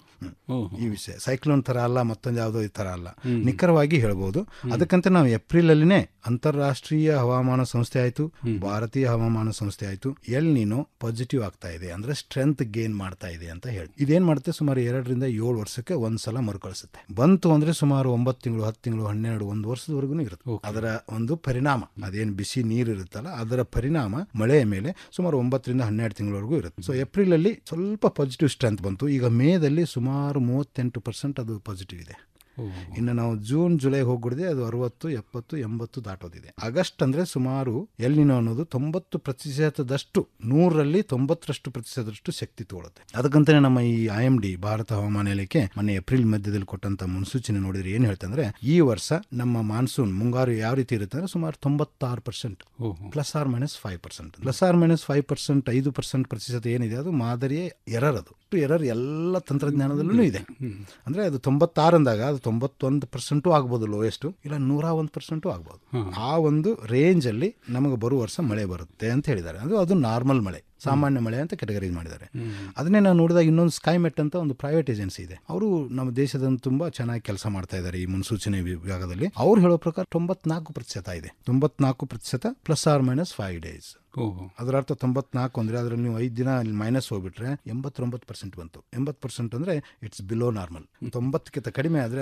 ಈ ವಿಷಯ ಸೈಕ್ಲೋನ್ ತರ ಅಲ್ಲ ಮತ್ತೊಂದು ಯಾವುದೋ ಈ ತರ ಅಲ್ಲ ನಿಖರವಾಗಿ ಹೇಳ್ಬೋದು ಅದಕ್ಕಂತ ನಾವು ಏಪ್ರಿಲ್ ಅಲ್ಲಿನೇ ಅಂತಾರಾಷ್ಟ್ರೀಯ ಹವಾಮಾನ ಸಂಸ್ಥೆ ಆಯ್ತು ಭಾರತೀಯ ಹವಾಮಾನ ಸಂಸ್ಥೆ ಆಯ್ತು ಎಲ್ ನೀನು ಪಾಸಿಟಿವ್ ಆಗ್ತಾ ಇದೆ ಅಂದ್ರೆ ಸ್ಟ್ರೆಂತ್ ಗೇನ್ ಮಾಡ್ತಾ ಇದೆ ಅಂತ ಹೇಳಿ ಇದೇನ್ ಮಾಡುತ್ತೆ ಸುಮಾರು ಎರಡರಿಂದ ಏಳು ವರ್ಷಕ್ಕೆ ಒಂದ್ಸಲ ಮರುಕಳಿಸುತ್ತೆ ಬಂತು ಅಂದ್ರೆ ಸುಮಾರು ಒಂಬತ್ತು ತಿಂಗಳು ಹತ್ತು ತಿಂಗಳು ಹನ್ನೆರಡು ಒಂದು ವರ್ಷದವರೆಗೂ ಇರುತ್ತೆ ಅದರ ಒಂದು ಪರಿಣಾಮ ಅದೇನು ಬಿಸಿ ನೀರು ಇರುತ್ತಲ್ಲ ಅದರ ಪರಿಣಾಮ ಮಳೆಯ ಮೇಲೆ ಸುಮಾರು ಒಂಬತ್ತರಿಂದ ಹನ್ನೆರಡು ತಿಂಗಳವರೆಗೂ ಇರುತ್ತೆ ಸೊ ಏಪ್ರಿಲ್ ಅಲ್ಲಿ ಸ್ವಲ್ಪ ಪಾಸಿಟಿವ್ ಸ್ಟ್ರೆಂತ್ ಬಂತು ಈಗ ಮೇದಲ್ಲಿ ಸುಮಾರು ಮೂವತ್ತೆಂಟು ಪರ್ಸೆಂಟ್ ಅದು ಪಾಸಿಟಿವ್ ಇದೆ ಇನ್ನು ನಾವು ಜೂನ್ ಜುಲೈ ಹೋಗ್ಬಿಡಿದೆ ಅದು ಅರವತ್ತು ಎಪ್ಪತ್ತು ಎಂಬತ್ತು ದಾಟೋದಿದೆ ಆಗಸ್ಟ್ ಅಂದ್ರೆ ಸುಮಾರು ಎಲ್ಲಿನೋ ಅನ್ನೋದು ತೊಂಬತ್ತು ಪ್ರತಿಶತದಷ್ಟು ನೂರರಲ್ಲಿ ತೊಂಬತ್ತರಷ್ಟು ಪ್ರತಿಶತದಷ್ಟು ಶಕ್ತಿ ತಗೊಳುತ್ತೆ ಅದಕ್ಕಂತಾನೆ ನಮ್ಮ ಈ ಐ ಎಂ ಡಿ ಭಾರತ ಹವಾಮಾನ ಇಲಾಖೆ ಮೊನ್ನೆ ಏಪ್ರಿಲ್ ಮಧ್ಯದಲ್ಲಿ ಕೊಟ್ಟಂತ ಮುನ್ಸೂಚನೆ ನೋಡಿದ್ರೆ ಏನ್ ಹೇಳ್ತಂದ್ರೆ ಈ ವರ್ಷ ನಮ್ಮ ಮಾನ್ಸೂನ್ ಮುಂಗಾರು ಯಾವ ರೀತಿ ಇರುತ್ತೆ ಅಂದ್ರೆ ಸುಮಾರು ತೊಂಬತ್ತಾರು percent plus or minus five percent plus or minus five percent ಐದು ಪರ್ಸೆಂಟ್ ಪ್ರತಿಶತ ಏನಿದೆ ಅದು ಮಾದರಿಯೇ ಎರರ್ ಅದು ಎರರ್ ಎಲ್ಲ ತಂತ್ರಜ್ಞಾನದಲ್ಲೂ ಇದೆ ಅಂದ್ರೆ ಅದು ತೊಂಬತ್ತಾರು ಅಂದಾಗ ಅದು ತೊಂಬತ್ತೊಂದು ಪರ್ಸೆಂಟು ಆಗ್ಬೋದು ಲೋಯೆಸ್ಟ್ ಇಲ್ಲ ನೂರ ಒಂದು ಪರ್ಸೆಂಟು ಆಗ್ಬೋದು ಆ ಒಂದು ರೇಂಜ್ ಅಲ್ಲಿ ನಮಗೆ ಬರುವ ವರ್ಷ ಮಳೆ ಬರುತ್ತೆ ಅಂತ ಹೇಳಿದ್ದಾರೆ ಅದು ಅದು ನಾರ್ಮಲ್ ಮಳೆ ಸಾಮಾನ್ಯ ಮಳೆ ಅಂತ ಕೆಟಗರೈಸ್ ಮಾಡಿದ್ದಾರೆ ಅದನ್ನೇ ನಾವು ನೋಡಿದಾಗ ಇನ್ನೊಂದು ಸ್ಕೈಮೆಟ್ ಅಂತ ಒಂದು ಪ್ರೈವೇಟ್ ಏಜೆನ್ಸಿ ಇದೆ ಅವರು ನಮ್ಮ ದೇಶದ ತುಂಬಾ ಚೆನ್ನಾಗಿ ಕೆಲಸ ಮಾಡ್ತಾ ಇದ್ದಾರೆ ಈ ಮುನ್ಸೂಚನೆ ವಿಭಾಗದಲ್ಲಿ ಅವ್ರು ಹೇಳೋ ಪ್ರಕಾರ ತೊಂಬತ್ನಾಲ್ಕು ಪ್ರತಿಶತ ಇದೆ ತೊಂಬತ್ನಾಲ್ಕು ಪ್ರತಿಶತ plus or minus five days ಅದರ ಅರ್ಥ ತೊಂಬತ್ನಾಲ್ಕು ಅಂದ್ರೆ ಅದರಲ್ಲಿ ನೀವು ಐದು ದಿನ ಅಲ್ಲಿ ಮೈನಸ್ ಹೋಗ್ಬಿಟ್ರೆ ಎಂಬತ್ತೊಂಬತ್ತು ಪರ್ಸೆಂಟ್ ಬಂತು ಎಂಬತ್ತು ಪರ್ಸೆಂಟ್ ಅಂದ್ರೆ ಇಟ್ಸ್ ಬಿಲೋ ನಾರ್ಮಲ್ ತೊಂಬತ್ತಕ್ಕಿಂತ ಕಡಿಮೆ ಆದ್ರೆ ಅದು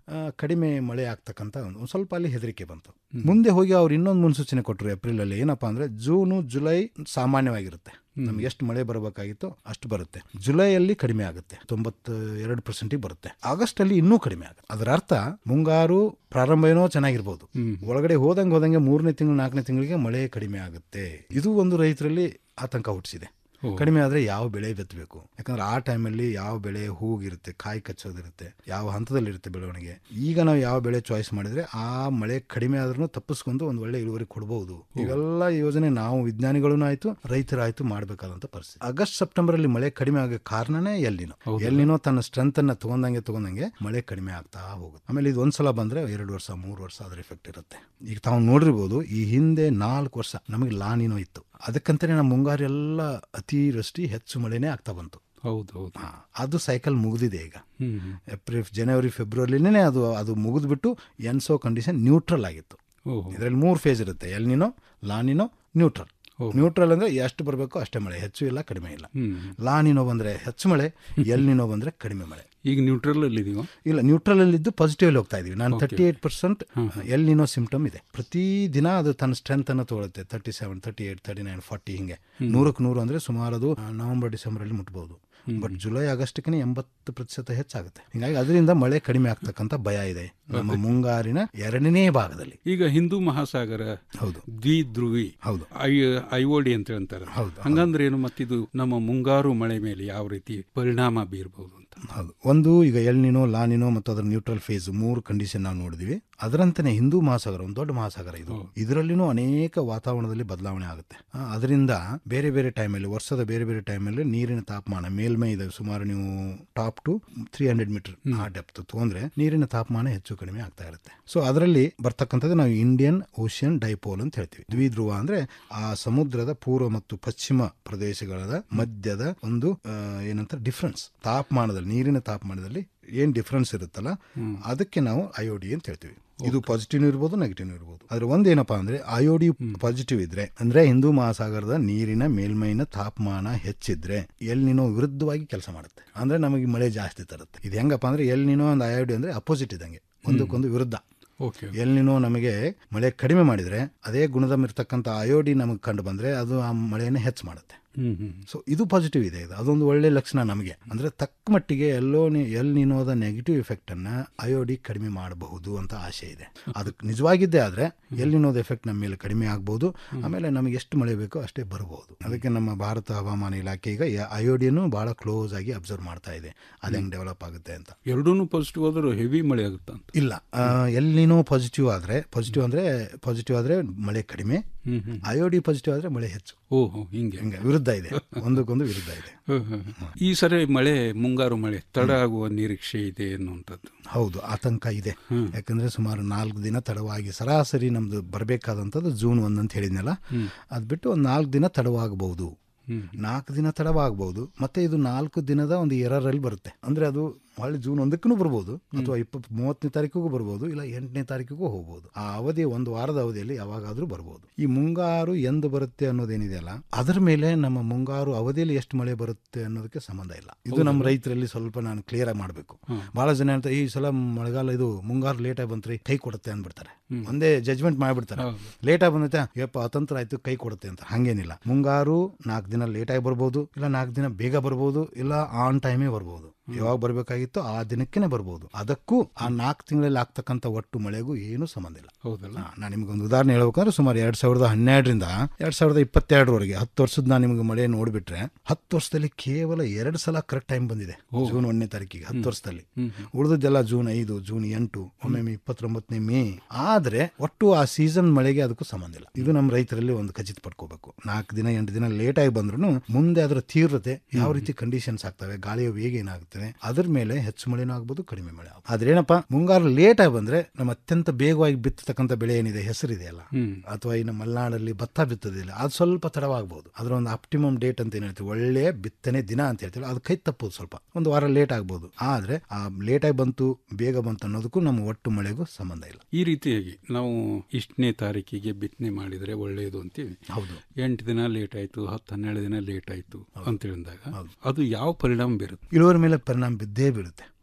ಆ, ಕಡಿಮೆ ಮಳೆ ಆಗ್ತಕ್ಕಂಥ ಒಂದು ಒಂದ್ ಸ್ವಲ್ಪ ಅಲ್ಲಿ ಹೆದರಿಕೆ ಬಂತು ಮುಂದೆ ಹೋಗಿ ಅವ್ರು ಇನ್ನೊಂದು ಮುನ್ಸೂಚನೆ ಕೊಟ್ಟರು ಏಪ್ರಿಲ್ ಅಲ್ಲಿ ಏನಪ್ಪಾ ಅಂದ್ರೆ ಜೂನು ಜುಲೈ ಸಾಮಾನ್ಯವಾಗಿರುತ್ತೆ ನಮ್ಗೆ ಎಷ್ಟು ಮಳೆ ಬರಬೇಕಾಗಿತ್ತು ಅಷ್ಟು ಬರುತ್ತೆ ಜುಲೈಯಲ್ಲಿ ಕಡಿಮೆ ಆಗುತ್ತೆ ತೊಂಬತ್ತ ಎರಡು ಪರ್ಸೆಂಟಿಗೆ ಬರುತ್ತೆ ಆಗಸ್ಟ್ ಅಲ್ಲಿ ಇನ್ನೂ ಕಡಿಮೆ ಆಗುತ್ತೆ ಅದರ ಅರ್ಥ ಮುಂಗಾರು ಪ್ರಾರಂಭ ಏನೋ ಚೆನ್ನಾಗಿರ್ಬೋದು ಒಳಗಡೆ ಹೋದಂಗೆ ಹೋದಂಗೆ ಮೂರನೇ ತಿಂಗಳು ನಾಲ್ಕನೇ ತಿಂಗಳಿಗೆ ಮಳೆ ಕಡಿಮೆ ಆಗುತ್ತೆ ಇದು ಒಂದು ರೈತರಲ್ಲಿ ಆತಂಕ ಹುಟ್ಟಿಸಿದೆ ಕಡಿಮೆ ಆದ್ರೆ ಯಾವ ಬೆಳೆ ಬಿತ್ತಬೇಕು ಯಾಕಂದ್ರೆ ಆ ಟೈಮಲ್ಲಿ ಯಾವ ಬೆಳೆ ಹೂಗಿರುತ್ತೆ ಕಾಯಿ ಕಚ್ಚೋದಿರುತ್ತೆ ಯಾವ ಹಂತದಲ್ಲಿ ಇರುತ್ತೆ ಬೆಳವಣಿಗೆ ಈಗ ನಾವು ಯಾವ ಬೆಳೆ ಚಾಯ್ಸ್ ಮಾಡಿದ್ರೆ ಆ ಮಳೆ ಕಡಿಮೆ ಆದ್ರೂ ತಪ್ಪಿಸ್ಕೊಂಡು ಒಂದು ಒಳ್ಳೆ ಇಳುವರಿ ಕೊಡಬಹುದು ಇವೆಲ್ಲ ಯೋಜನೆ ನಾವು ವಿಜ್ಞಾನಿಗಳೂ ಆಯ್ತು ರೈತರಾಯ್ತು ಮಾಡಬೇಕಾದಂತ ಪರಿಸ್ಥಿತಿ ಆಗಸ್ಟ್ ಸೆಪ್ಟೆಂಬರ್ ಅಲ್ಲಿ ಮಳೆ ಕಡಿಮೆ ಆಗೋ ಕಾರಣನೇ ಎಲ್ಲಿನೋ ಎಲ್ಲಿನೋ ತನ್ನ ಸ್ಟ್ರೆಂತ್ ಅನ್ನ ತಗೊಂಡಂಗೆ ತಗೊಂಡಂಗೆ ಮಳೆ ಕಡಿಮೆ ಆಗ್ತಾ ಹೋಗುತ್ತೆ ಆಮೇಲೆ ಇದು ಒಂದ್ಸಲ ಬಂದ್ರೆ ಎರಡು ವರ್ಷ ಮೂರು ವರ್ಷ ಅದ್ರ ಎಫೆಕ್ಟ್ ಇರುತ್ತೆ ಈಗ ತಾವು ನೋಡಿರ್ಬೋದು ಈ ಹಿಂದೆ ನಾಲ್ಕು ವರ್ಷ ನಮಗೆ ಲಾನಿನೋ ಇತ್ತು ಅದಕ್ಕಂತಾನೆ ನಮ್ಮ ಮುಂಗಾರು ಎಲ್ಲ ಅತಿವೃಷ್ಟಿ ಹೆಚ್ಚು ಮಳೆನೇ ಆಗ್ತಾ ಬಂತು ಹೌದು ಹೌದು ಅದು ಸೈಕಲ್ ಮುಗಿದಿದೆ ಈಗ ಏಪ್ರಿಲ್ ಜನವರಿ ಫೆಬ್ರವರಿನೇ ಅದು ಅದು ಮುಗಿದ್ಬಿಟ್ಟು ಎನ್ಸೋ ಕಂಡೀಷನ್ ನ್ಯೂಟ್ರಲ್ ಆಗಿತ್ತು ಇದರಲ್ಲಿ ಮೂರು ಫೇಸ್ ಇರುತ್ತೆ ಎಲ್ನಿನೋ ಲಾನಿನೋ ನ್ಯೂಟ್ರಲ್ ನ್ಯೂಟ್ರಲ್ ಅಂದ್ರೆ ಎಷ್ಟು ಬರಬೇಕು ಅಷ್ಟೇ ಮಳೆ ಹೆಚ್ಚು ಇಲ್ಲ ಕಡಿಮೆ ಇಲ್ಲ ಲಾನಿನೋ ಬಂದ್ರೆ ಹೆಚ್ಚು ಮಳೆ ಎಲ್ನಿನೋ ಬಂದ್ರೆ ಕಡಿಮೆ ಮಳೆ ಈಗ ನ್ಯೂಟ್ರಲ್ ಅಲ್ಲಿ ಇದೀವ ಇಲ್ಲ ನ್ಯೂಟ್ರಲ್ ಅಲ್ಲಿ ಇದ್ದು ಪಾಸಿಟಿವ್ ಅಲ್ಲಿ ಹೋಗ್ತಾ ಇದೀವಿ ನಾನು thirty eight percent El Niño symptom ಇದೆ ಪ್ರತಿ ದಿನ ಅದು ತನ್ನ ಸ್ಟ್ರೆಂತ್ ಅನ್ನು ತಗೊಳುತ್ತೆ thirty seven thirty eight thirty nine forty ಹಿಂಗೆ ನೂರಕ್ಕೆ ನೂರು ಅಂದ್ರೆ ಸುಮಾರು ಅದು ನವೆಂಬರ್ ಡಿಸೆಂಬರ್ ಅಲ್ಲಿ ಮುಟ್ಬಹುದು ಬಟ್ ಜುಲೈ ಆಗಸ್ಟ್ಗೆ ಎಂಬತ್ತು ಪ್ರತಿಶತ ಹೆಚ್ಚಾಗುತ್ತೆ ಹಿಂಗಾಗಿ ಅದರಿಂದ ಮಳೆ ಕಡಿಮೆ ಆಗ್ತಕ್ಕಂಥ ಭಯ ಇದೆ ನಮ್ಮ ಮುಂಗಾರಿನ ಎರಡನೇ ಭಾಗದಲ್ಲಿ ಈಗ ಹಿಂದೂ ಮಹಾಸಾಗರ ಹೌದು ದ್ವಿಧ್ರುವಿ ಹೌದು ಐ ಐಒಡಿ ಅಂತ ಹೇಳ್ತಾರೆ ಹಂಗಂದ್ರೆ ಏನು ಮತ್ತಿದು ನಮ್ಮ ಮುಂಗಾರು ಮಳೆ ಮೇಲೆ ಯಾವ ರೀತಿ ಪರಿಣಾಮ ಬೀರಬಹುದು ಅಂತ ಹೌದು ಒಂದು ಈಗ ಎಲ್ನಿನೋ ಲಾನಿನೋ ಮತ್ತು ಅದರ ನ್ಯೂಟ್ರಲ್ ಫೇಸ್ ಮೂರು ಕಂಡೀಷನ್ ನಾವು ನೋಡಿದ್ವಿ ಅದರಂತೆಯೇ ಹಿಂದೂ ಮಹಾಸಾಗರ ಒಂದು ದೊಡ್ಡ ಮಹಾಸಾಗರ ಇದು ಇದರಲ್ಲಿನೂ ಅನೇಕ ವಾತಾವರಣದಲ್ಲಿ ಬದಲಾವಣೆ ಆಗುತ್ತೆ ಆ, ಅದರಿಂದ ಬೇರೆ ಬೇರೆ ಟೈಮಲ್ಲಿ ವರ್ಷದ ಬೇರೆ ಬೇರೆ ಟೈಮಲ್ಲಿ ನೀರಿನ ತಾಪಮಾನ ಮೇಲ್ಮೈ ಇದೆ ಸುಮಾರು ನೀವು top to three hundred metre ಆ ಡೆಪ್ತ್ ತಗೊಂಡ್ರೆ ನೀರಿನ ತಾಪಮಾನ ಹೆಚ್ಚು ಕಡಿಮೆ ಆಗ್ತಾ ಇರುತ್ತೆ ಸೊ ಅದರಲ್ಲಿ ಬರ್ತಕ್ಕಂಥದ್ದು ನಾವು ಇಂಡಿಯನ್ ಓಷಿಯನ್ ಡೈಪೋಲ್ ಅಂತ ಹೇಳ್ತೀವಿ ದ್ವಿಧ್ರುವ ಅಂದ್ರೆ ಆ ಸಮುದ್ರದ ಪೂರ್ವ ಮತ್ತು ಪಶ್ಚಿಮ ಪ್ರದೇಶಗಳ ಮಧ್ಯದ ಒಂದು ಆ, ಏನಂತ ಡಿಫ್ರೆನ್ಸ್ ತಾಪಮಾನದಲ್ಲಿ ನೀರಿನ ತಾಪಮಾನದಲ್ಲಿ ಏನ್ ಡಿಫ್ರೆನ್ಸ್ ಇರುತ್ತಲ್ಲ ಅದಕ್ಕೆ ನಾವು ಅಯೋಡಿ ಅಂತ ಹೇಳ್ತೀವಿ ಇದು ಪಾಸಿಟಿವ್ ಇರ್ಬೋದು ನೆಗೆಟಿವ್ ಇರ್ಬೋದು ಅದ್ರ ಒಂದೇನಪ್ಪಾ ಅಂದ್ರೆ ಅಯೋಡಿ ಪಾಸಿಟಿವ್ ಇದ್ರೆ ಅಂದ್ರೆ ಹಿಂದೂ ಮಹಾಸಾಗರದ ನೀರಿನ ಮೇಲ್ಮೈನ ತಾಪಮಾನ ಹೆಚ್ಚಿದ್ರೆ ಎಲ್ನಿನೋ ವಿರುದ್ಧವಾಗಿ ಕೆಲಸ ಮಾಡುತ್ತೆ ಅಂದ್ರೆ ನಮಗೆ ಮಳೆ ಜಾಸ್ತಿ ತರುತ್ತೆ ಇದು ಹೆಂಗಪ್ಪ ಅಂದ್ರೆ ಎಲ್ನಿನೋ ಒಂದು ಅಯೋಡಿ ಅಂದ್ರೆ ಅಪೋಸಿಟ್ ಇದ್ದಂಗೆ ಒಂದಕ್ಕೊಂದು ವಿರುದ್ಧ ಓಕೆ ಎಲ್ನಿನೋ ನಮಗೆ ಮಳೆ ಕಡಿಮೆ ಮಾಡಿದ್ರೆ ಅದೇ ಗುಣಧರ್ಮ ಇರ್ತಕ್ಕಂಥ ಅಯೋಡಿ ನಮಗೆ ಕಂಡು ಬಂದ್ರೆ ಅದು ಆ ಮಳೆಯನ್ನು ಹೆಚ್ಚು ಮಾಡುತ್ತೆ ಹ್ಮ್ ಹ್ಮ್ ಸೊ ಇದು ಪಾಸಿಟಿವ್ ಇದೆ ಇದು ಅದೊಂದು ಒಳ್ಳೆ ಲಕ್ಷಣ ನಮಗೆ ಅಂದ್ರೆ ತಕ್ಕ ಮಟ್ಟಿಗೆ ಎಲ್ಲೋ ನಿ- ಎಲ್ ನಿನೋದ ನೆಗೆಟಿವ್ ಎಫೆಕ್ಟ್ ಅನ್ನ ಅಯೋಡಿ ಕಡಿಮೆ ಮಾಡಬಹುದು ಅಂತ ಆಸೆ ಇದೆ ಅದಕ್ಕೆ ನಿಜವಾಗಿದ್ದೇ ಆದ್ರೆ ಎಲ್ ನಿನೋದ ಎಫೆಕ್ಟ್ ನಮ್ಮ ಮೇಲೆ ಕಡಿಮೆ ಆಗ್ಬಹುದು ಆಮೇಲೆ ನಮಗೆ ಎಷ್ಟು ಮಳೆ ಬೇಕೋ ಅಷ್ಟೇ ಬರಬಹುದು ಅದಕ್ಕೆ ನಮ್ಮ ಭಾರತ ಹವಾಮಾನ ಇಲಾಖೆ ಈಗ ಯ- ಅಯೋಡಿಯನ್ನು ಬಹಳ ಕ್ಲೋಸ್ ಆಗಿ ಅಬ್ಸರ್ವ್ ಮಾಡ್ತಾ ಇದೆ ಅದು ಹೆಂಗ್ ಡೆವಲಪ್ ಆಗುತ್ತೆ ಅಂತ ಎರಡೂ ಪಾಸಿಟಿವ್ ಆದ್ರೂ ಹೆವಿ ಮಳೆ ಆಗುತ್ತಾ ಅಂತ ಇಲ್ಲ ಎಲ್ಲಿನೋ ಪಾಸಿಟಿವ್ ಆದ್ರೆ ಪಾಸಿಟಿವ್ ಅಂದ್ರೆ ಪಾಸಿಟಿವ್ ಆದ್ರೆ ಮಳೆ ಕಡಿಮೆ ಹ್ಮ್ ಹ್ಮ್ ಅಯೋಡಿ ಪಾಸಿಟಿವ್ ಆದ್ರೆ ಮಳೆ ಹೆಚ್ಚು ಓಹೋ ಹಿಂಗೆ ಹಿಂಗೆ ವಿರುದ್ಧ ಇದೆ ಒಂದಕ್ಕೊಂದು ವಿರುದ್ಧ ಇದೆ ಹ್ಮ್, ಹ್ಮ್, ಹ್ಮ್. ಈ ಸರಿ ಮಳೆ ಮುಂಗಾರು ಮಳೆ ತಡ ಆಗುವ ನಿರೀಕ್ಷೆ ಇದೆ ಅನ್ನುವಂಥದ್ದು ಹೌದು ಆತಂಕ ಇದೆ ಯಾಕಂದ್ರೆ ಸುಮಾರು ನಾಲ್ಕು ದಿನ ತಡವಾಗಿ ಸರಾಸರಿ ನಮ್ದು ಬರಬೇಕಾದಂಥದ್ದು ಜೂನ್ ಒಂದ್ ಅಂತ ಹೇಳಿದ್ನಲ್ಲ ಅದ್ ಬಿಟ್ಟು ಒಂದು ನಾಲ್ಕು ದಿನ ತಡವಾಗಬಹುದು ನಾಲ್ಕು ದಿನ ತಡವಾಗಬಹುದು ಮತ್ತೆ ಇದು ನಾಲ್ಕು ದಿನದ ಒಂದು ಎರರಲ್ಲಿ ಬರುತ್ತೆ ಅಂದ್ರೆ ಅದು ಹೊಳ್ಳಿ ಜೂನ್ ಒಂದಕ್ಕೂ ಬರ್ಬೋದು ಅಥವಾ ಇಪ್ಪತ್ತು ಮೂವತ್ತನೇ ತಾರೀಕಿಗೂ ಬರ್ಬೋದು ಇಲ್ಲ ಎಂಟನೇ ತಾರೀಕಿಗೂ ಹೋಗ್ಬೋದು ಆ ಅವಧಿ ಒಂದು ವಾರದ ಅವಧಿಯಲ್ಲಿ ಯಾವಾಗಾದ್ರೂ ಬರ್ಬೋದು ಈ ಮುಂಗಾರು ಎಂದು ಬರುತ್ತೆ ಅನ್ನೋದೇನಿದೆಯಲ್ಲ ಅದರ ಮೇಲೆ ನಮ್ಮ ಮುಂಗಾರು ಅವಧಿಯಲ್ಲಿ ಎಷ್ಟು ಮಳೆ ಬರುತ್ತೆ ಅನ್ನೋದಕ್ಕೆ ಸಂಬಂಧ ಇಲ್ಲ ಇದು ನಮ್ಮ ರೈತರಲ್ಲಿ ಸ್ವಲ್ಪ ನಾನು ಕ್ಲಿಯರ್ ಆಗಿ ಮಾಡಬೇಕು ಬಹಳ ಜನ ಹೇಳ್ತಾರೆ ಈ ಸಲ ಮಳೆಗಾಲ ಇದು ಮುಂಗಾರು ಲೇಟ್ ಆಗಿ ಬಂತ್ರಿ ಕೈ ಕೊಡುತ್ತೆ ಅಂದ್ಬಿಡ್ತಾರೆ ಒಂದೇ ಜಜ್ಮೆಂಟ್ ಮಾಡ್ಬಿಡ್ತಾರೆ ಲೇಟ್ ಆಗಿ ಬಂದೈತೆ ಯಪ್ಪ ಅತಂತ್ರ ಆಯ್ತು ಕೈ ಕೊಡುತ್ತೆ ಅಂತ ಹಂಗೇನಿಲ್ಲ ಮುಂಗಾರು ನಾಲ್ಕು ದಿನ ಲೇಟ್ ಆಗಿ ಬರ್ಬೋದು ಇಲ್ಲ ನಾಲ್ಕು ದಿನ ಬೇಗ ಬರ್ಬೋದು ಇಲ್ಲ ಆನ್ ಟೈಮೇ ಬರ್ಬೋದು ಯಾವಾಗ ಬರ್ಬೇಕಾಗಿತ್ತೋ ಆ ದಿನಕ್ಕೇನೆ ಬರ್ಬೋದು ಅದಕ್ಕೂ ಆ ನಾಲ್ಕು ತಿಂಗಳಲ್ಲಿ ಆಗ್ತಕ್ಕಂಥ ಒಟ್ಟು ಮಳೆಗೂ ಏನು ಸಂಬಂಧ ಇಲ್ಲ ಹೌದಲ್ಲ ನಾನು ನಿಮ್ಗೊಂದು ಉದಾಹರಣೆ ಹೇಳ್ಬೇಕಂದ್ರೆ ಸುಮಾರು ಎರಡ್ ಸಾವಿರದ ಹನ್ನೆರಡರಿಂದ ಎರಡ್ ಸಾವಿರದ ಇಪ್ಪತ್ತೆರಡರವರೆಗೆ ಹತ್ತು ವರ್ಷದ ನಾನು ನಿಮಗೆ ಮಳೆ ನೋಡ್ಬಿಟ್ರೆ ಹತ್ತು ವರ್ಷದಲ್ಲಿ ಕೇವಲ ಎರಡು ಸಲ ಕರೆಕ್ಟ್ ಟೈಮ್ ಬಂದಿದೆ ಜೂನ್ ಒಂದನೇ ತಾರೀಕಿಗೆ ಹತ್ತು ವರ್ಷದಲ್ಲಿ ಉಳಿದದ್ದೆಲ್ಲ ಜೂನ್ ಐದು ಜೂನ್ ಎಂಟು ಒಮ್ಮೊಮ್ಮೆ ಇಪ್ಪತ್ತೊಂಬತ್ತನೇ ಮೇ ಆದ್ರೆ ಒಟ್ಟು ಆ ಸೀಸನ್ ಮಳೆಗೆ ಅದಕ್ಕೂ ಸಂಬಂಧ ಇಲ್ಲ ಇದು ನಮ್ಮ ರೈತರಲ್ಲಿ ಒಂದು ಖಚಿತ ಪಡ್ಕೋಬೇಕು ನಾಲ್ಕು ದಿನ ಎಂಟು ದಿನ ಲೇಟ್ ಆಗಿ ಬಂದ್ರು ಮುಂದೆ ಅದರ ತೀವ್ರತೆ ಯಾವ ರೀತಿ ಕಂಡೀಷನ್ಸ್ ಆಗ್ತವೆ ಗಾಳಿಯ ವೇಗ ಏನಾಗುತ್ತೆ ಅದ್ರ ಮೇಲೆ ಹೆಚ್ಚು ಮಳೆನೂ ಆಗ್ಬೋದು ಕಡಿಮೆ ಮಳೆ ಆಗ್ಬೋದು ಆದ್ರೆ ಏನಪ್ಪ ಮುಂಗಾರು ಲೇಟ್ ಆಗಿ ಬಂದ್ರೆ ನಮ್ಮ ಅತ್ಯಂತ ಬೇಗವಾಗಿ ಬಿತ್ತತಕ್ಕಂಥ ಬೆಳೆ ಏನಿದೆ ಹೆಸರಿದೆಯಲ್ಲ ಅಥವಾ ಈ ನಮ್ಮ ಮಲೆನಾಡಲ್ಲಿ ಭತ್ತ ಬಿತ್ತದಿಲ್ಲ ಅದು ಸ್ವಲ್ಪ ತಡವಾಗಬಹುದು ಅದರ ಒಂದು ಆಪ್ಟಿಮಮ್ ಡೇಟ್ ಅಂತ ಏನ್ ಹೇಳ್ತೀವಿ ಒಳ್ಳೆಯ ಬಿತ್ತನೆ ದಿನ ಅಂತ ಹೇಳ್ತೀವಿ ಅದು ಕೈ ತಪ್ಪೋದು ಸ್ವಲ್ಪ ಒಂದು ವಾರ ಲೇಟ್ ಆಗ್ಬೋದು ಆದ್ರೆ ಆ ಲೇಟ್ ಆಗಿ ಬಂತು ಬೇಗ ಬಂತು ಅನ್ನೋದಕ್ಕೂ ನಮ್ಮ ಒಟ್ಟು ಮಳೆಗೂ ಸಂಬಂಧ ಇಲ್ಲ ಈ ರೀತಿಯಾಗಿ ನಾವು ಇಷ್ಟನೇ ತಾರೀಕಿಗೆ ಬಿತ್ತನೆ ಮಾಡಿದ್ರೆ ಒಳ್ಳೆಯದು ಅಂತೀವಿ ಹೌದು ಎಂಟು ದಿನ ಲೇಟ್ ಆಯ್ತು ಹತ್ತು ಹನ್ನೆರಡು ದಿನ ಲೇಟ್ ಆಯ್ತು ಅಂತ ಹೇಳಿದಾಗ ಅದು ಯಾವ ಪರಿಣಾಮ ಬೀರುತ್ತೆ ಇಳುವರಿ ಮೇಲೆ ಪರಿಣಾಮ ಬಿದ್ದೇ ಬೀಳುತ್ತೆ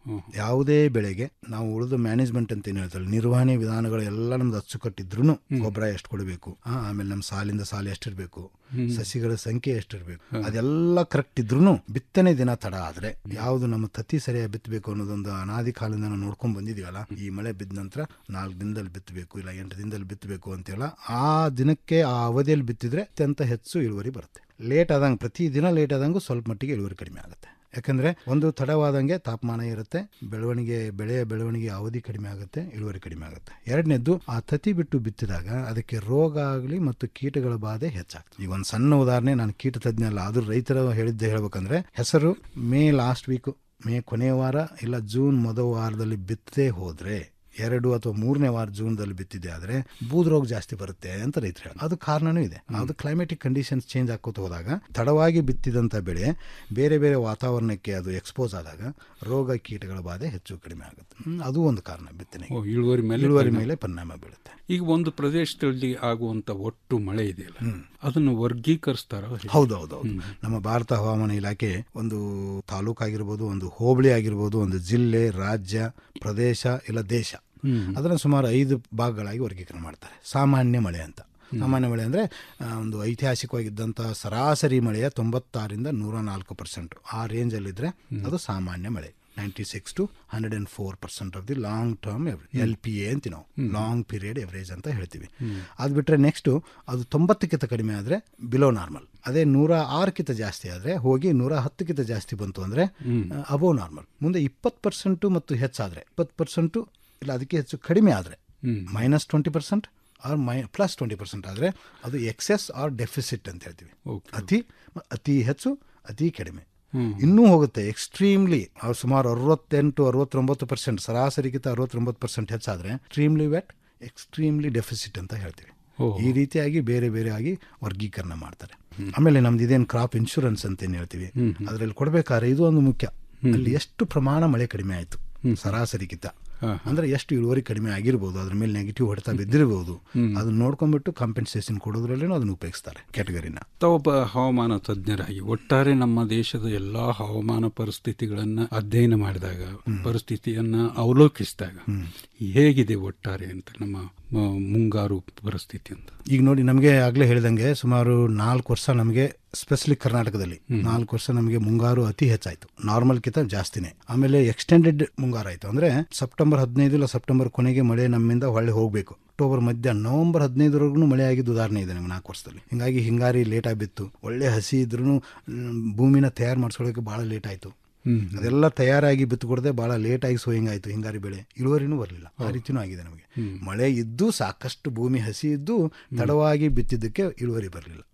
ಯಾವುದೇ ಬೆಳೆಗೆ ನಾವು ಉಳಿದ ಮ್ಯಾನೇಜ್ಮೆಂಟ್ ಅಂತ ಏನು ಹೇಳ್ತಾರೆ ನಿರ್ವಹಣೆ ವಿಧಾನಗಳು ಎಲ್ಲ ನಮ್ದು ಅಚ್ಚುಕಟ್ಟಿದ್ರು ಗೊಬ್ಬರ ಎಷ್ಟು ಕೊಡಬೇಕು ಆಮೇಲೆ ನಮ್ಮ ಸಾಲಿಂದ ಸಾಲು ಎಷ್ಟಿರ್ಬೇಕು ಹ್ಮ್. ಸಸಿಗಳ ಸಂಖ್ಯೆ ಎಷ್ಟಿರ್ಬೇಕು ಅದೆಲ್ಲ ಕರೆಕ್ಟ್ ಇದ್ರೂ ಬಿತ್ತನೆ ದಿನ ತಡ ಆದ್ರೆ ಯಾವುದು ನಮ್ಮ ತತ್ತಿ ಸರಿಯಾಗಿ ಬಿತ್ತಬೇಕು ಅನ್ನೋದೊಂದು ಅನಾದಿ ಕಾಲದಿಂದ ನಾವು ನೋಡ್ಕೊಂಡ್ ಬಂದಿದೀವಲ್ಲ ಈ ಮಳೆ ಬಿದ್ದ ನಂತರ ನಾಲ್ಕು ದಿನದಲ್ಲಿ ಬಿತ್ತಬೇಕು ಇಲ್ಲ ಎಂಟು ದಿನದಲ್ಲಿ ಬಿತ್ತಬೇಕು ಅಂತೆಲ್ಲ ಆ ದಿನಕ್ಕೆ ಆ ಅವಧಿಯಲ್ಲಿ ಬಿತ್ತಿದ್ರೆ ಅತ್ಯಂತ ಹೆಚ್ಚು ಇಳುವರಿ ಬರುತ್ತೆ ಲೇಟ್ ಆದಂಗೆ ಪ್ರತಿ ದಿನ ಲೇಟ್ ಆದಂಗೂ ಸ್ವಲ್ಪ ಮಟ್ಟಿಗೆ ಇಳುವರಿ ಕಡಿಮೆ ಆಗುತ್ತೆ ಯಾಕಂದ್ರೆ ಒಂದು ತಡವಾದಂಗೆ ತಾಪಮಾನ ಇರುತ್ತೆ ಬೆಳವಣಿಗೆ ಬೆಳೆಯ ಬೆಳವಣಿಗೆ ಅವಧಿ ಕಡಿಮೆ ಆಗುತ್ತೆ ಇಳುವರಿ ಕಡಿಮೆ ಆಗುತ್ತೆ ಎರಡನೇದ್ದು ಆ ತತಿ ಬಿಟ್ಟು ಬಿತ್ತಿದಾಗ ಅದಕ್ಕೆ ರೋಗ ಆಗಲಿ ಮತ್ತು ಕೀಟಗಳ ಬಾಧೆ ಹೆಚ್ಚಾಗ್ತದೆ ಈಗ ಒಂದು ಸಣ್ಣ ಉದಾಹರಣೆ ನಾನು ಕೀಟ ತಜ್ಞ ಅಲ್ಲ ಆದ್ರೂ ರೈತರ ಹೇಳಿದ್ದೆ ಹೇಳ್ಬೇಕಂದ್ರೆ ಹೆಸರು ಮೇ ಲಾಸ್ಟ್ ವೀಕ್ ಮೇ ಕೊನೆಯ ವಾರ ಇಲ್ಲ ಜೂನ್ ಮೊದಲ ವಾರದಲ್ಲಿ ಬಿತ್ತದೇ ಹೋದ್ರೆ ಎರಡು ಅಥವಾ ಮೂರನೇ ವಾರ ಜೂನ್ದಲ್ಲಿ ಬಿತ್ತಿದೆ ಆದರೆ ಬೂದ್ ರೋಗ ಜಾಸ್ತಿ ಬರುತ್ತೆ ಅಂತ ರೈತರು ಹೇಳಿ ಅದು ಕಾರಣನೂ ಇದೆ ಅದು ಕ್ಲೈಮೆಟಿಕ್ ಕಂಡೀಷನ್ಸ್ ಚೇಂಜ್ ಆಕೋತ ಹೋದಾಗ ತಡವಾಗಿ ಬಿತ್ತಿದಂಥ ಬೆಳೆ ಬೇರೆ ಬೇರೆ ವಾತಾವರಣಕ್ಕೆ ಅದು ಎಕ್ಸ್ಪೋಸ್ ಆದಾಗ ರೋಗ ಕೀಟಗಳ ಬಾಧೆ ಹೆಚ್ಚು ಕಡಿಮೆ ಆಗುತ್ತೆ ಹ್ಮ್, ಅದು ಒಂದು ಕಾರಣ ಬಿತ್ತನೆ ಓ, ಇಳುವರಿ ಮೇಲೆ ಇಳುವರಿ ಪರಿಣಾಮ. ಮೇಲೆ ಪರಿಣಾಮ ಬೀಳುತ್ತೆ ಈಗ ಒಂದು ಪ್ರದೇಶದಲ್ಲಿ ಆಗುವಂತ ಒಟ್ಟು ಮಳೆ ಇದೆಯಲ್ಲ ಅದನ್ನು ವರ್ಗೀಕರಿಸ್ತಾರ ಹೌದು ಹೌದು ಹೌದು ನಮ್ಮ ಭಾರತ ಹವಾಮಾನ ಇಲಾಖೆ ಒಂದು ತಾಲೂಕು ಆಗಿರ್ಬೋದು ಒಂದು ಹೋಬಳಿ ಆಗಿರ್ಬೋದು ಒಂದು ಜಿಲ್ಲೆ ರಾಜ್ಯ ಪ್ರದೇಶ ಇಲ್ಲ ದೇಶ ಅದನ್ನು ಸುಮಾರು ಐದು ಭಾಗಗಳಾಗಿ ವರ್ಗೀಕರಣ ಮಾಡ್ತಾರೆ ಸಾಮಾನ್ಯ ಮಳೆ ಅಂತ ಸಾಮಾನ್ಯ ಮಳೆ ಅಂದರೆ ಒಂದು ಐತಿಹಾಸಿಕವಾಗಿದ್ದಂಥ ಸರಾಸರಿ ಮಳೆಯ ತೊಂಬತ್ತಾರಿಂದ ನೂರ ನಾಲ್ಕು ಪರ್ಸೆಂಟ್ ಆ ರೇಂಜಲ್ಲಿದ್ದರೆ ಅದು ಸಾಮಾನ್ಯ ಮಳೆ ninety six to hundred and four percent of the long term L P A ಅಂತೀವಿ ನಾವು ಲಾಂಗ್ ಪೀರಿಯಡ್ ಎವರೇಜ್ ಅಂತ ಹೇಳ್ತೀವಿ ಅದು ಬಿಟ್ಟರೆ ನೆಕ್ಸ್ಟು ಅದು ತೊಂಬತ್ತಕ್ಕಿಂತ ಕಡಿಮೆ ಆದರೆ ಬಿಲೋ ನಾರ್ಮಲ್ ಅದೇ ನೂರ ಆರಕ್ಕಿಂತ ಜಾಸ್ತಿ ಆದರೆ ಹೋಗಿ ನೂರ ಹತ್ತಕ್ಕಿಂತ ಜಾಸ್ತಿ ಬಂತು ಅಂದರೆ ಅಬೋವ್ ನಾರ್ಮಲ್ ಮುಂದೆ ಇಪ್ಪತ್ತು ಪರ್ಸೆಂಟು ಮತ್ತು ಹೆಚ್ಚಾದರೆ ಇಪ್ಪತ್ತು ಪರ್ಸೆಂಟು ಇಲ್ಲ ಅದಕ್ಕೆ ಹೆಚ್ಚು ಕಡಿಮೆ ಆದರೆ minus twenty percent or my plus twenty percent ಆದರೆ ಅದು ಎಕ್ಸೆಸ್ ಆರ್ ಡೆಫಿಸಿಟ್ ಅಂತ ಹೇಳ್ತೀವಿ ಅತಿ ಅತಿ ಹೆಚ್ಚು ಅತಿ ಕಡಿಮೆ ಇನ್ನೂ ಹೋಗುತ್ತೆ ಎಕ್ಸ್ಟ್ರೀಮ್ಲಿ ಅವ್ರು ಸುಮಾರು ಅರವತ್ತೆಂಟು ಅರವತ್ತೊಂಬತ್ತು ಪರ್ಸೆಂಟ್ ಸರಾಸರಿಗಿಂತ ಅರವತ್ತೊಂಬತ್ತು ಪರ್ಸೆಂಟ್ ಹೆಚ್ಚಾದರೆ ಎಕ್ಸ್ಟ್ರೀಮ್ಲಿ ವೆಟ್ ಎಕ್ಸ್ಟ್ರೀಮ್ಲಿ ಡೆಫಿಸಿಟ್ ಅಂತ ಹೇಳ್ತೀವಿ ಈ ರೀತಿಯಾಗಿ ಬೇರೆ ಬೇರೆ ಆಗಿ ವರ್ಗೀಕರಣ ಮಾಡ್ತಾರೆ ಆಮೇಲೆ ನಮ್ದು ಇದೇನು ಕ್ರಾಪ್ ಇನ್ಶೂರೆನ್ಸ್ ಅಂತ ಏನು ಹೇಳ್ತೀವಿ ಅದರಲ್ಲಿ ಕೊಡಬೇಕಾದ್ರೆ ಇದು ಒಂದು ಮುಖ್ಯ ಅಲ್ಲಿ ಎಷ್ಟು ಪ್ರಮಾಣ ಮಳೆ ಕಡಿಮೆ ಆಯಿತು ಸರಾಸರಿಗಿಂತ ಅಂದ್ರೆ ಎಷ್ಟು ಇಳುವರಿ ಕಡಿಮೆ ಆಗಿರ್ಬೋದು ಅದ್ರ ಮೇಲೆ ನೆಗೆಟಿವ್ ಹೊಡೆತ ಬಿದ್ದಿರಬಹುದು ಅದನ್ನ ನೋಡ್ಕೊಂಡ್ಬಿಟ್ಟು ಕಾಂಪೆನ್ಸೇಷನ್ ಕೊಡೋದ್ರಲ್ಲೇ ಅದನ್ನ ಉಪಯೋಗಿಸ್ತಾರೆ ಕ್ಯಾಟಗರಿನ ತಾವೊಬ್ಬ ಹವಾಮಾನ ತಜ್ಞರಾಗಿ ಒಟ್ಟಾರೆ ನಮ್ಮ ದೇಶದ ಎಲ್ಲಾ ಹವಾಮಾನ ಪರಿಸ್ಥಿತಿಗಳನ್ನ ಅಧ್ಯಯನ ಮಾಡಿದಾಗ ಪರಿಸ್ಥಿತಿಯನ್ನ ಅವಲೋಕಿಸಿದಾಗ ಹೇಗಿದೆ ಒಟ್ಟಾರೆ ಅಂತ ನಮ್ಮ ಮ- ಮುಂಗಾರು ಪರಿಸ್ಥಿತಿ ಅಂತ ಈಗ ನೋಡಿ ನಮಗೆ ಆಗ್ಲೇ ಹೇಳಿದಂಗೆ ಸುಮಾರು ನಾಲ್ಕು ವರ್ಷ ನಮಗೆ ಸ್ಪೆಷಲಿ ಕರ್ನಾಟಕದಲ್ಲಿ ನಾಲ್ಕು ವರ್ಷ ನಮಗೆ ಮುಂಗಾರು ಅತಿ ಹೆಚ್ಚಾಯ್ತು ನಾರ್ಮಲ್ ಕಿಂತ ಜಾಸ್ತಿನೇ ಆಮೇಲೆ ಎಕ್ಸ್ಟೆಂಡೆಡ್ ಮುಂಗಾರು ಆಯ್ತು ಅಂದ್ರೆ ಸೆಪ್ಟೆಂಬರ್ ಹದಿನೈದು ಇಲ್ಲ ಸೆಪ್ಟೆಂಬರ್ ಕೊನೆಗೆ ಮಳೆ ನಮ್ಮಿಂದ ಹೊಳ್ಳಿ ಹೋಗಬೇಕು ಅಕ್ಟೋಬರ್ ಮಧ್ಯ ನವೆಂಬರ್ ಹದಿನೈದರವರೆಗೂ ಮಳೆ ಆಗಿದ್ದು ಉದಾಹರಣೆ ಇದೆ ನಮ್ಗೆ ನಾಲ್ಕು ವರ್ಷದಲ್ಲಿ ಹಿಂಗಾಗಿ ಹಿಂಗಾರಿ ಲೇಟ್ ಆಗಿಬಿತ್ತು ಒಳ್ಳೆ ಹಸಿ ಇದ್ರೂ ಭೂಮಿನ ತಯಾರು ಮಾಡಿಸ್ಕೊಳ್ಳೋಕೆ ಭಾಳ ಲೇಟ್ ಆಯ್ತು ಅದೆಲ್ಲ ತಯಾರಾಗಿ ಬಿತ್ತುಕೊಡದೆ ಭಾಳ ಲೇಟ್ ಆಗಿ ಸೋಯಿಂಗ್ ಆಯ್ತು ಹಿಂಗಾರಿ ಬೆಳೆ ಇಳುವರಿನೂ ಬರಲಿಲ್ಲ ಆ ರೀತಿನೂ ಆಗಿದೆ ನಮಗೆ ಮಳೆ ಇದ್ದು ಸಾಕಷ್ಟು ಭೂಮಿ ಹಸಿ ಇದ್ದು ತಡವಾಗಿ ಬಿತ್ತಿದ್ದಕ್ಕೆ ಇಳುವರಿ ಬರಲಿಲ್ಲ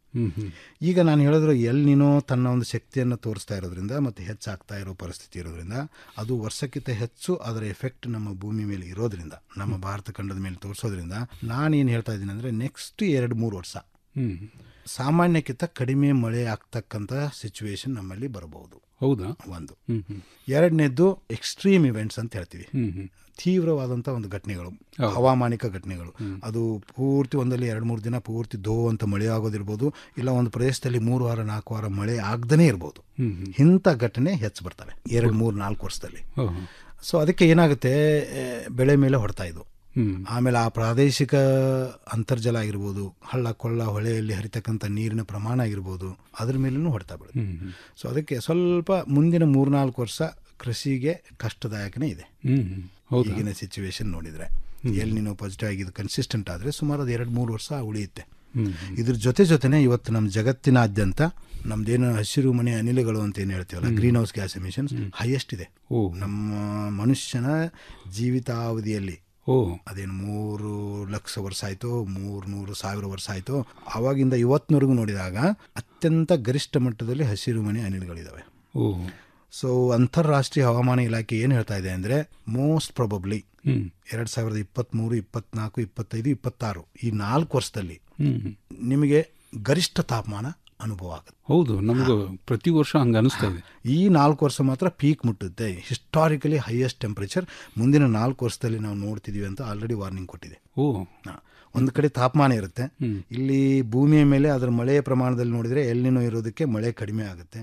ಈಗ ನಾನು ಹೇಳಿದ್ರು ಎಲ್ಲಿ ನೀನು ತನ್ನ ಒಂದು ಶಕ್ತಿಯನ್ನು ತೋರಿಸ್ತಾ ಇರೋದ್ರಿಂದ ಮತ್ತು ಹೆಚ್ಚಾಗ್ತಾ ಇರೋ ಪರಿಸ್ಥಿತಿ ಇರೋದ್ರಿಂದ ಅದು ವರ್ಷಕ್ಕಿಂತ ಹೆಚ್ಚು ಅದರ ಎಫೆಕ್ಟ್ ನಮ್ಮ ಭೂಮಿ ಮೇಲೆ ಇರೋದ್ರಿಂದ ನಮ್ಮ ಭಾರತ ಖಂಡದ ಮೇಲೆ ತೋರಿಸೋದ್ರಿಂದ ನಾನೇನು ಹೇಳ್ತಾ ಇದ್ದೀನಿ ಅಂದರೆ ನೆಕ್ಸ್ಟ್ ಎರಡು ಮೂರು ವರ್ಷ ಸಾಮಾನ್ಯಕ್ಕಿಂತ ಕಡಿಮೆ ಮಳೆ ಆಗ್ತಕ್ಕಂಥ ಸಿಚುವೇಶನ್ ನಮ್ಮಲ್ಲಿ ಬರಬಹುದು ಹೌದಾ ಒಂದು ಎರಡನೇದ್ದು ಎಕ್ಸ್ಟ್ರೀಮ್ ಇವೆಂಟ್ಸ್ ಅಂತ ಹೇಳ್ತೀವಿ ತೀವ್ರವಾದಂಥ ಒಂದು ಘಟನೆಗಳು ಹವಾಮಾನಿಕ ಘಟನೆಗಳು ಅದು ಪೂರ್ತಿ ಒಂದಲ್ಲಿ ಎರಡು ಮೂರು ದಿನ ಪೂರ್ತಿ ದೋ ಅಂತ ಮಳೆ ಆಗೋದಿರ್ಬೋದು ಇಲ್ಲ ಒಂದು ಪ್ರದೇಶದಲ್ಲಿ ಮೂರು ವಾರ ನಾಲ್ಕು ವಾರ ಮಳೆ ಆಗದೇ ಇರ್ಬೋದು ಇಂಥ ಘಟನೆ ಹೆಚ್ಚು ಬರ್ತವೆ ಎರಡು ಮೂರು ನಾಲ್ಕು ವರ್ಷದಲ್ಲಿ ಸೊ ಅದಕ್ಕೆ ಏನಾಗುತ್ತೆ ಆ, ಬೆಳೆ ಮೇಲೆ ಹೊಡ್ತಾ ಇದು ಆಮೇಲೆ ಆ ಪ್ರಾದೇಶಿಕ ಅಂತರ್ಜಲ ಆಗಿರ್ಬೋದು ಹಳ್ಳ ಕೊಳ್ಳ ಹೊಳೆಯಲ್ಲಿ ಹರಿತಕ್ಕಂಥ ನೀರಿನ ಪ್ರಮಾಣ ಆಗಿರ್ಬೋದು ಅದ್ರ ಮೇಲೂ ಹೊಡ್ತಾ ಬೀಳುತ್ತೆ ಸೊ ಅದಕ್ಕೆ ಸ್ವಲ್ಪ ಮುಂದಿನ ಮೂರ್ನಾಲ್ಕು ವರ್ಷ ಕೃಷಿಗೆ ಕಷ್ಟದಾಯಕನೇ ಇದೆ ಈಗಿನ ಸಿಚುವೇಶನ್ ನೋಡಿದ್ರೆ ಎಲ್ಲಿ ನೀನು ಪಾಸಿಟಿವ್ ಆಗಿ ಇದು ಕನ್ಸಿಸ್ಟೆಂಟ್ ಆದರೆ ಸುಮಾರು ಅದು ಎರಡು ಮೂರು ವರ್ಷ ಉಳಿಯುತ್ತೆ ಇದ್ರ ಜೊತೆ ಜೊತೆನೆ ಇವತ್ತು ನಮ್ಮ ಜಗತ್ತಿನಾದ್ಯಂತ ನಮ್ದೇನು ಹಸಿರು ಮನೆ ಅನಿಲಗಳು ಅಂತ ಏನು ಹೇಳ್ತೀವಲ್ಲ greenhouse gas emissions highest ಇದೆ ನಮ್ಮ ಮನುಷ್ಯನ ಜೀವಿತಾವಧಿಯಲ್ಲಿ ಅದೇನು ಮೂರು ಲಕ್ಷ ವರ್ಷ ಆಯಿತು ಮೂರು ನೂರು ಸಾವಿರ ವರ್ಷ ಆಯಿತು ಆವಾಗಿಂದ ಇವತ್ತಿನವರೆಗೂ ನೋಡಿದಾಗ ಅತ್ಯಂತ ಗರಿಷ್ಠ ಮಟ್ಟದಲ್ಲಿ ಹಸಿರು ಮನೆ ಅನಿಲಗಳಿದ್ದಾವೆ ಸೊ ಅಂತಾರಾಷ್ಟ್ರೀಯ ಹವಾಮಾನ ಇಲಾಖೆ ಏನು ಹೇಳ್ತಾ ಇದೆ ಅಂದರೆ ಮೋಸ್ಟ್ ಪ್ರೊಬಬ್ಲಿ ಎರಡು ಸಾವಿರದ ಇಪ್ಪತ್ತ್ಮೂರು ಇಪ್ಪತ್ನಾಲ್ಕು ಇಪ್ಪತ್ತೈದು ಇಪ್ಪತ್ತಾರು ಈ ನಾಲ್ಕು ವರ್ಷದಲ್ಲಿ ನಿಮಗೆ ಗರಿಷ್ಠ ತಾಪಮಾನ ಅನುಭವ ಆಗುತ್ತೆ ಹೌದು ನಮಗೂ ಪ್ರತಿ ವರ್ಷ ಹಂಗ ಅನಿಸ್ತಾ ಇದೆ ಈ ನಾಲ್ಕು ವರ್ಷ ಮಾತ್ರ ಪೀಕ್ ಮುಟ್ಟುತ್ತೆ ಹಿಸ್ಟಾರಿಕಲಿ ಹೈಯೆಸ್ಟ್ ಟೆಂಪರೇಚರ್ ಮುಂದಿನ ನಾಲ್ಕು ವರ್ಷದಲ್ಲಿ ನಾವು ನೋಡ್ತಿದೀವಿ ಅಂತ ಆಲ್ರೆಡಿ ವಾರ್ನಿಂಗ್ ಕೊಟ್ಟಿದೆ ಓ ಒಂದು ಕಡೆ ತಾಪಮಾನ ಇರುತ್ತೆ ಇಲ್ಲಿ ಭೂಮಿಯ ಮೇಲೆ ಅದರ ಮಳೆಯ ಪ್ರಮಾಣದಲ್ಲಿ ನೋಡಿದರೆ ಎಲ್ಲಿನೋ ಇರೋದಕ್ಕೆ ಮಳೆ ಕಡಿಮೆ ಆಗುತ್ತೆ ಸೊ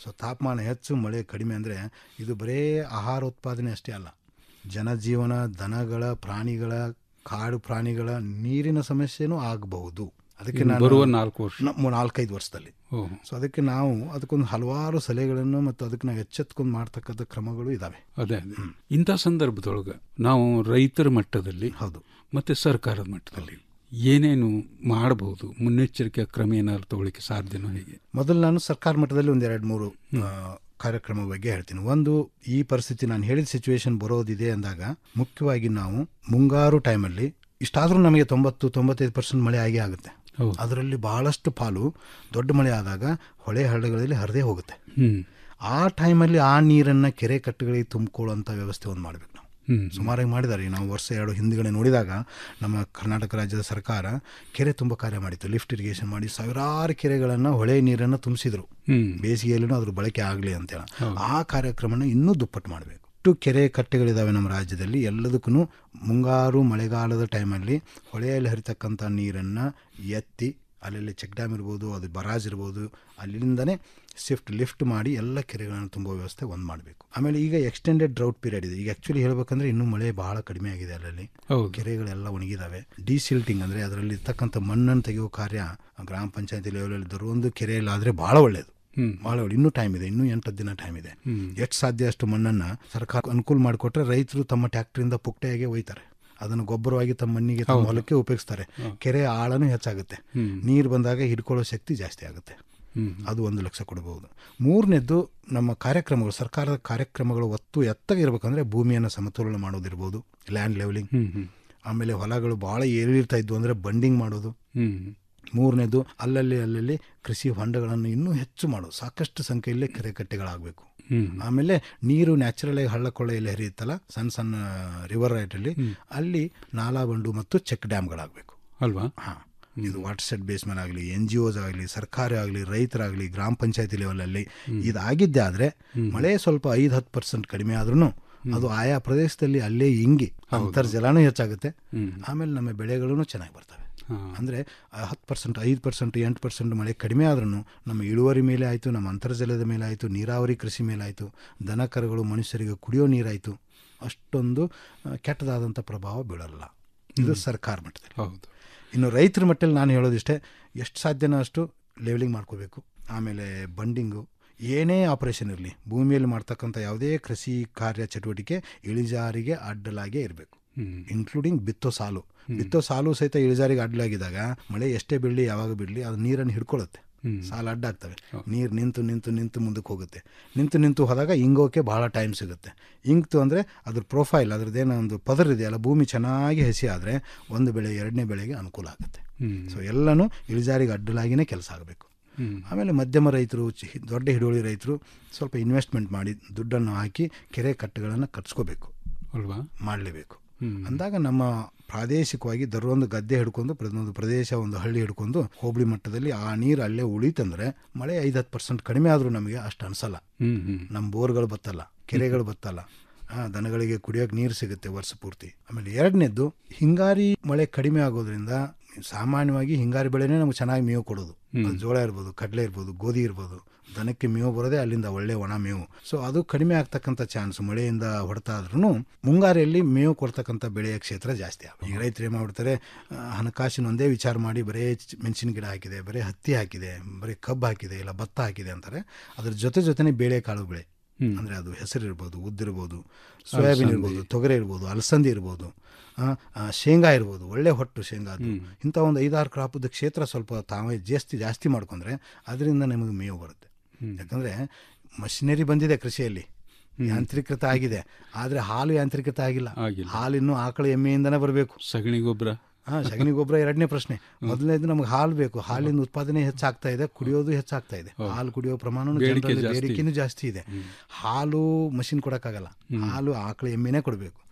ಸೊ ತಾಪಮಾನ ಹೆಚ್ಚು ಮಳೆ ಕಡಿಮೆ ಅಂದರೆ ಇದು ಬರೇ ಆಹಾರ ಉತ್ಪಾದನೆ ಅಷ್ಟೇ ಅಲ್ಲ ಜನಜೀವನ ದನಗಳ ಪ್ರಾಣಿಗಳ ಕಾಡು ಪ್ರಾಣಿಗಳ ನೀರಿನ ಸಮಸ್ಯೆನೂ ಆಗಬಹುದು ಅದಕ್ಕೆ ಇನ್ನು ನಾನು ಬರುವ ನಾಲ್ಕು ವರ್ಷ. ನ- ಮೂ- ನಾಲ್ಕೈದು ವರ್ಷದಲ್ಲಿ ಓಹ್. ಸೊ ಅದಕ್ಕೆ ನಾವು ಅದಕ್ಕೊಂದು ಹಲವಾರು ಸಲಹೆಗಳನ್ನು ಮತ್ತು ಅದಕ್ಕೆ ನಾವು ಎಚ್ಚೆತ್ಕೊಂಡು ಮಾಡ್ತಕ್ಕಂಥ ಕ್ರಮಗಳು ಇದ್ದಾವೆ ಅದೇ ಅದೇ ಇಂಥ ಸಂದರ್ಭದೊಳಗೆ ನಾವು ರೈತರ ಮಟ್ಟದಲ್ಲಿ ಹೌದು ಮತ್ತೆ ಸರ್ಕಾರದ ಮಟ್ಟದಲ್ಲಿ ಏನೇನು ಮಾಡಬಹುದು ಮುನ್ನೆಚ್ಚರಿಕೆ ಕ್ರಮ ಏನಾದ್ರು ತಗೊಳ್ಳಿಕ್ಕೆ ಸಾಧ್ಯನೋ ಹೇಗೆ ಮೊದಲು ನಾನು ಸರ್ಕಾರ ಮಟ್ಟದಲ್ಲಿ ಒಂದು ಎರಡು ಮೂರು ಆ, ಕಾರ್ಯಕ್ರಮ ಬಗ್ಗೆ ಹೇಳ್ತೀನಿ ಒಂದು ಈ ಪರಿಸ್ಥಿತಿ ನಾನು ಹೇಳಿದ ಸಿಚುವೇಶನ್ ಬರೋದಿದೆ ಅಂದಾಗ ಮುಖ್ಯವಾಗಿ ನಾವು ಮುಂಗಾರು ಟೈಮಲ್ಲಿ ಇಷ್ಟಾದರೂ ನಮಗೆ ತೊಂಬತ್ತು ತೊಂಬತ್ತೈದು ಪರ್ಸೆಂಟ್ ಮಳೆ ಆಗೇ ಆಗುತ್ತೆ ಅದರಲ್ಲಿ ಬಹಳಷ್ಟು ಪಾಲು ದೊಡ್ಡ ಮಳೆ ಆದಾಗ ಹೊಳೆ ಹಳ್ಳಗಳಲ್ಲಿ ಹರಿದೇ ಹೋಗುತ್ತೆ ಹ್ಮ್ ಆ ಟೈಮಲ್ಲಿ ಆ ನೀರನ್ನು ಕೆರೆ ಕಟ್ಟೆಗಳಿಗೆ ತುಂಬಿಕೊಳ್ಳುವಂಥ ವ್ಯವಸ್ಥೆ ಒಂದು ಮಾಡಬೇಕು ನಾವು ಹ್ಮ್. ಸುಮಾರಾಗಿ ಮಾಡಿದ್ದಾರೆ ಈಗ ನಾವು ವರ್ಷ ಎರಡು ಹಿಂದ್ಗಡೆ ನೋಡಿದಾಗ ನಮ್ಮ ಕರ್ನಾಟಕ ರಾಜ್ಯದ ಸರ್ಕಾರ ಕೆರೆ ತುಂಬ ಕಾರ್ಯ ಮಾಡಿತ್ತು ಲಿಫ್ಟ್ ಇರಿಗೇಷನ್ ಮಾಡಿ ಸಾವಿರಾರು ಕೆರೆಗಳನ್ನು ಹೊಳೆ ನೀರನ್ನು ತುಂಬಿಸಿದ್ರು ಹ್ಮ್. ಬೇಸಿಗೆಯಲ್ಲೂ ಅದ್ರ ಬಳಕೆ ಆಗಲಿ ಅಂತೇಳಿ ಆ ಕಾರ್ಯಕ್ರಮನ ಇನ್ನೂ ದುಪ್ಪಟ್ಟು ಮಾಡಬೇಕು ಎಷ್ಟು ಕೆರೆ ಕಟ್ಟೆಗಳಿದಾವೆ ನಮ್ಮ ರಾಜ್ಯದಲ್ಲಿ ಎಲ್ಲದಕ್ಕೂ ಮುಂಗಾರು ಮಳೆಗಾಲದ ಟೈಮಲ್ಲಿ ಹೊಳೆಯಲ್ಲಿ ಹರಿತಕ್ಕಂಥ ನೀರನ್ನು ಎತ್ತಿ ಅಲ್ಲಲ್ಲಿ ಚೆಕ್ ಡ್ಯಾಮ್ ಇರ್ಬೋದು ಅದು ಬರಾಜ್ ಇರ್ಬೋದು ಅಲ್ಲಿಂದನೇ ಶಿಫ್ಟ್ ಲಿಫ್ಟ್ ಮಾಡಿ ಎಲ್ಲ ಕೆರೆಗಳನ್ನು ತುಂಬೋ ವ್ಯವಸ್ಥೆ ಒಂದು ಮಾಡಬೇಕು ಆಮೇಲೆ ಈಗ ಎಕ್ಸ್ಟೆಂಡೆಡ್ ಡ್ರೌಟ್ ಪೀರಿಯಡ್ ಇದೆ ಈಗ ಆ್ಯಕ್ಚುಲಿ ಹೇಳ್ಬೇಕಂದ್ರೆ ಇನ್ನೂ ಮಳೆ ಬಹಳ ಕಡಿಮೆ ಆಗಿದೆ ಅಲ್ಲಲ್ಲಿ ಹೌದು. ಕೆರೆಗಳೆಲ್ಲ ಒಣಗಿದಾವೆ ಡಿಸಿಲ್ಟಿಂಗ್ ಅಂದರೆ ಅದರಲ್ಲಿ ಇರ್ತಕ್ಕಂಥ ಮಣ್ಣನ್ನು ತೆಗೆಯೋ ಕಾರ್ಯ ಗ್ರಾಮ ಪಂಚಾಯತಿ ಲೆವೆಲಲ್ಲಿ ದೊರೊಂದು ಕೆರೆಯಲ್ಲಿ ಆದರೆ ಭಾಳ ಒಳ್ಳೆಯದು ಹ್ಮ್. ಭಾಳ ಒಳ್ಳೆ ಇನ್ನೂ ಟೈಮ್ ಇದೆ ಇನ್ನೂ ಎಂಟು ದಿನ ಟೈಮ್ ಇದೆ ಹ್ಮ್. ಎಷ್ಟು ಸಾಧ್ಯ ಅಷ್ಟು ಮಣ್ಣನ್ನು ಸರ್ಕಾರ ಅನುಕೂಲ ಮಾಡಿಕೊಟ್ರೆ ರೈತರು ತಮ್ಮ ಟ್ಯಾಕ್ಟ್ರಿಂದ ಪುಕ್ಟೆಯಾಗೆ ಒಯ್ತಾರೆ ಅದನ್ನು ಗೊಬ್ಬರವಾಗಿ ತಮ್ಮ ಮಣ್ಣಿಗೆ ತಮ್ಮ ಹೌದು. ಹೊಲಕ್ಕೆ ಉಪಯೋಗಿಸ್ತಾರೆ ಕೆರೆ ಆಳನೂ ಹೆಚ್ಚಾಗುತ್ತೆ ಹ್ಮ್. ನೀರು ಬಂದಾಗ ಹಿಡ್ಕೊಳ್ಳೋ ಶಕ್ತಿ ಜಾಸ್ತಿ ಆಗುತ್ತೆ ಹ್ಮ್. ಅದು ಒಂದು ಲಕ್ಷ ಕೊಡಬಹುದು ಮೂರನೇದ್ದು ನಮ್ಮ ಕಾರ್ಯಕ್ರಮಗಳು ಸರ್ಕಾರದ ಕಾರ್ಯಕ್ರಮಗಳು ಒತ್ತು ಎತ್ತಾಗಿ ಇರಬೇಕಂದ್ರೆ ಭೂಮಿಯನ್ನು ಸಮತೋಲನ ಮಾಡೋದಿರ್ಬೋದು ಲ್ಯಾಂಡ್ ಲೆವೆಲಿಂಗ್ ಹ್ಮ್ ಹ್ಮ್ ಆಮೇಲೆ ಹೊಲಗಳು ಭಾಳ ಏರಿರ್ತಾ ಇದ್ವು ಅಂದರೆ ಬಂಡಿಂಗ್ ಮಾಡೋದು ಹ್ಮ್ ಮೂರನೇದು ಅಲ್ಲಲ್ಲಿ ಅಲ್ಲಲ್ಲಿ ಕೃಷಿ ಹೊಂಡಗಳನ್ನು ಇನ್ನೂ ಹೆಚ್ಚು ಮಾಡೋದು ಸಾಕಷ್ಟು ಸಂಖ್ಯೆಯಲ್ಲಿ ಕೆರೆ ಕಟ್ಟೆಗಳಾಗಬೇಕು ಹ್ಮ್. ಆಮೇಲೆ ನೀರು ನ್ಯಾಚುರಲ್ ಆಗಿ ಹಳ್ಳ ಕೊಳ್ಳೆಯಲ್ಲಿ ಹರಿಯುತ್ತಲ್ಲ ಸಣ್ಣ ಸಣ್ಣ ರಿವರ್ ರೈಟಲ್ಲಿ ಅಲ್ಲಿ ನಾಲಾ ಬಂಡು ಮತ್ತು ಚೆಕ್ ಡ್ಯಾಮ್ಗಳಾಗಬೇಕು ಅಲ್ವಾ ಹಾಂ ಇದು ವಾಟರ್ ಸೆಟ್ ಬೇಸ್ ಮೇಲೆ ಆಗಲಿ ಎನ್ ಜಿ ಒಸ್ ಆಗಲಿ ಸರ್ಕಾರ ಆಗಲಿ ರೈತರಾಗಲಿ ಗ್ರಾಮ ಪಂಚಾಯತಿ ಲೆವೆಲಲ್ಲಿ ಇದಾಗಿದ್ದೆ ಆದರೆ ಮಳೆ ಸ್ವಲ್ಪ ಐದು ಹತ್ತು ಪರ್ಸೆಂಟ್ ಕಡಿಮೆ ಆದ್ರೂ ಅದು ಆಯಾ ಪ್ರದೇಶದಲ್ಲಿ ಅಲ್ಲೇ ಇಂಗಿ ಅಂತರ್ಜಲನೂ ಹೆಚ್ಚಾಗುತ್ತೆ ಆಮೇಲೆ ನಮ್ಮ ಬೆಳೆಗಳೂ ಚೆನ್ನಾಗಿ ಬರ್ತವೆ ಅಂದರೆ ಹತ್ತು ಪರ್ಸೆಂಟ್ ಐದು ಪರ್ಸೆಂಟ್ ಎಂಟು ಪರ್ಸೆಂಟ್ ಮಳೆ ಕಡಿಮೆ ಆದ್ರೂ ನಮ್ಮ ಇಳುವರಿ ಮೇಲೆ ಆಯಿತು ನಮ್ಮ ಅಂತರ್ಜಲದ ಮೇಲೆ ಆಯಿತು ನೀರಾವರಿ ಕೃಷಿ ಮೇಲೆ ಆಯಿತು ದನ ಕರುಗಳು ಮನುಷ್ಯರಿಗೆ ಕುಡಿಯೋ ನೀರಾಯಿತು ಅಷ್ಟೊಂದು ಆ, ಕೆಟ್ಟದಾದಂಥ ಪ್ರಭಾವ ಬೀಳಲ್ಲ ಇದು ಸರ್ಕಾರ ಮಟ್ಟದಲ್ಲಿ ಹೌದು ಇನ್ನು ರೈತರ ಮಟ್ಟದಲ್ಲಿ ನಾನು ಹೇಳೋದಿಷ್ಟೇ ಎಷ್ಟು ಸಾಧ್ಯನೋ ಅಷ್ಟು ಲೆವೆಲಿಂಗ್ ಮಾಡ್ಕೋಬೇಕು ಆಮೇಲೆ ಬಂಡಿಂಗು ಏನೇ ಆಪರೇಷನ್ ಇರಲಿ ಭೂಮಿಯಲ್ಲಿ ಮಾಡ್ತಕ್ಕಂಥ ಯಾವುದೇ ಕೃಷಿ ಕಾರ್ಯ ಚಟುವಟಿಕೆ ಇಳಿಜಾರಿಗೆ ಅಡ್ಡಲಾಗೇ ಇರಬೇಕು ಹ್ಮ್. ಇನ್ಕ್ಲೂಡಿಂಗ್ ಬಿತ್ತೋ ಸಾಲು ಬಿತ್ತೋ ಸಾಲು ಸಹಿತ ಇಳಿಜಾರಿಗೆ ಅಡ್ಡಲಾಗಿದ್ದಾಗ ಮಳೆ ಎಷ್ಟೇ ಬಿಡಲಿ ಯಾವಾಗ ಬಿಡಲಿ ಅದು ನೀರನ್ನು ಹಿಡ್ಕೊಳ್ಳುತ್ತೆ ಹ್ಮ್. ಸಾಲು ಅಡ್ಡ ಆಗ್ತವೆ ನೀರು ನಿಂತು ನಿಂತು ನಿಂತು ಮುಂದಕ್ಕೆ ಹೋಗುತ್ತೆ ನಿಂತು ನಿಂತು ಹೋದಾಗ ಇಂಗೋಕೆ ಭಾಳ ಟೈಮ್ ಸಿಗುತ್ತೆ ಇಂಕ್ತು ಅಂದರೆ ಅದ್ರ ಪ್ರೊಫೈಲ್ ಅದ್ರದ್ದೇನೋ ಒಂದು ಪದರ್ ಇದೆಯಲ್ಲ ಭೂಮಿ ಚೆನ್ನಾಗಿ ಹಸಿ ಆದರೆ ಒಂದು ಬೆಳೆ ಎರಡನೇ ಬೆಳೆಗೆ ಅನುಕೂಲ ಆಗುತ್ತೆ ಹ್ಮ್. ಸೊ ಎಲ್ಲನೂ ಇಳಿಜಾರಿಗೆ ಅಡ್ಡಲಾಗಿನೇ ಕೆಲಸ ಆಗಬೇಕು ಹ್ಮ್. ಆಮೇಲೆ ಮಧ್ಯಮ ರೈತರು ಚಿ- ದೊಡ್ಡ ಹಿಡುವಳಿ ರೈತರು ಸ್ವಲ್ಪ ಇನ್ವೆಸ್ಟ್ಮೆಂಟ್ ಮಾಡಿ ದುಡ್ಡನ್ನು ಹಾಕಿ ಕೆರೆ ಕಟ್ಟೆಗಳನ್ನು ಕಟ್ಸ್ಕೋಬೇಕು ಅಲ್ವಾ ಮಾಡಲೇಬೇಕು ಹ್ಮ್. ಅಂದಾಗ ನಮ್ಮ ಪ್ರಾದೇಶಿಕವಾಗಿ ದರೊಂದು ಗದ್ದೆ ಹಿಡ್ಕೊಂಡು ಪ್ರತಿಯೊಂದು ಪ್ರದೇಶ ಒಂದು ಹಳ್ಳಿ ಹಿಡ್ಕೊಂಡು ಹೋಬಳಿ ಮಟ್ಟದಲ್ಲಿ ಆ ನೀರು ಅಲ್ಲೇ ಉಳಿತಂದ್ರೆ ಮಳೆ ಐದು ಹತ್ತು ಪರ್ಸೆಂಟ್ ಕಡಿಮೆ ಆದರೂ ನಮಗೆ ಅಷ್ಟು ಅನಿಸಲ್ಲ ಹ್ಮ್ ಹ್ಮ್ ನಮ್ಮ ಬೋರ್ಗಳು ಬತ್ತಲ್ಲ ಕೆರೆಗಳು ಬತ್ತಲ್ಲ ಆ, ದನಗಳಿಗೆ ಕುಡಿಯೋಕೆ ನೀರು ಸಿಗುತ್ತೆ ವರ್ಷ ಪೂರ್ತಿ ಆಮೇಲೆ ಎರಡನೇದ್ದು ಹಿಂಗಾರಿ ಮಳೆ ಕಡಿಮೆ ಆಗೋದ್ರಿಂದ ಸಾಮಾನ್ಯವಾಗಿ ಹಿಂಗಾರಿ ಬೆಳೆನೇ ನಮ್ಗೆ ಚೆನ್ನಾಗಿ ಮೇವು ಕೊಡೋದು ಅದು ಜೋಳ ಇರ್ಬೋದು ಕಡಲೆ ಇರ್ಬೋದು ಗೋಧಿ ಇರ್ಬೋದು ದನಕ್ಕೆ ಮೇವು ಬರೋದೇ ಅಲ್ಲಿಂದ ಒಳ್ಳೆ ಒಣ ಮೇವು ಸೊ ಅದು ಕಡಿಮೆ ಆಗ್ತಕ್ಕಂಥ ಚಾನ್ಸ್ ಮಳೆಯಿಂದ ಹೊಡೆತ ಆದ್ರೂ ಮುಂಗಾರಿಯಲ್ಲಿ ಮೇವು ಕೊಡ್ತಕ್ಕಂಥ ಬೆಳೆಯ ಕ್ಷೇತ್ರ ಜಾಸ್ತಿ ಆಗುತ್ತೆ ಈಗ ರೈತರು ಏನು ಮಾಡ್ಬಿಡ್ತಾರೆ ಆ, ಹಣಕಾಸಿನ ಒಂದೇ ವಿಚಾರ ಮಾಡಿ ಬರೀ ಚ- ಮೆಣಸಿನ ಗಿಡ ಹಾಕಿದೆ ಬರೀ ಹತ್ತಿ ಹಾಕಿದೆ ಬರೀ ಕಬ್ಬು ಹಾಕಿದೆ ಇಲ್ಲ ಭತ್ತ ಹಾಕಿದೆ ಅಂತಾರೆ ಅದ್ರ ಜೊತೆ ಜೊತೆನೇ ಬೇಳೆಕಾಳು ಬೆಳೆ ಅಂದರೆ ಅದು ಹೆಸರು ಇರ್ಬೋದು ಉದ್ದಿರ್ಬೋದು ಸೋಯಾಬೀನ್ ಅಲಸಂದೆ. ಇರ್ಬೋದು ತೊಗರೆ ಇರ್ಬೋದು ಅಲಸಂದಿ ಇರ್ಬೋದು ಆ, ಆ, ಶೇಂಗಾ ಇರ್ಬೋದು ಒಳ್ಳೆ ಹೊಟ್ಟು ಶೇಂಗಾ ಅದು ಇಂಥ ಒಂದು ಐದಾರು ಕ್ರಾಪದ ಕ್ಷೇತ್ರ ಸ್ವಲ್ಪ ತಾವೇ ಜಾಸ್ತಿ ಜಾಸ್ತಿ ಮಾಡ್ಕೊಂಡ್ರೆ ಅದರಿಂದ ನಮಗೆ ಮೇವು ಬರುತ್ತೆ ಯಾಕಂದರೆ ಮಷಿನರಿ ಬಂದಿದೆ ಕೃಷಿಯಲ್ಲಿ ಯಾಂತ್ರೀಕೃತ ಆಗಿದೆ ಆದರೆ ಹಾಲು ಯಾಂತ್ರೀಕೃತ ಆಗಿಲ್ಲ ಹಾಲಿನ್ನು ಆಕಳ ಎಮ್ಮೆಯಿಂದನೇ ಬರಬೇಕು ಸಗಣಿ ಗೊಬ್ಬರ ಹಾಂ ಸಗಣಿ ಗೊಬ್ಬರ ಎರಡನೇ ಪ್ರಶ್ನೆ ಮೊದಲನೇದು ನಮ್ಗೆ ಹಾಲು ಬೇಕು ಹಾಲಿನ ಉತ್ಪಾದನೆ ಹೆಚ್ಚಾಗ್ತಾ ಇದೆ ಕುಡಿಯೋದು ಹೆಚ್ಚಾಗ್ತಾ ಇದೆ ಹಾಲು ಕುಡಿಯೋ ಪ್ರಮಾಣ ಬೇಡಿಕೆ ಜಾಸ್ತಿ ಬೇಡಿಕೆನೂ ಜಾಸ್ತಿ ಇದೆ ಹಾಲು ಮಷಿನ್ ಕೊಡೋಕ್ಕಾಗಲ್ಲ ಹಾಲು ಆಕಳ ಎಮ್ಮೆನೇ ಕೊಡಬೇಕು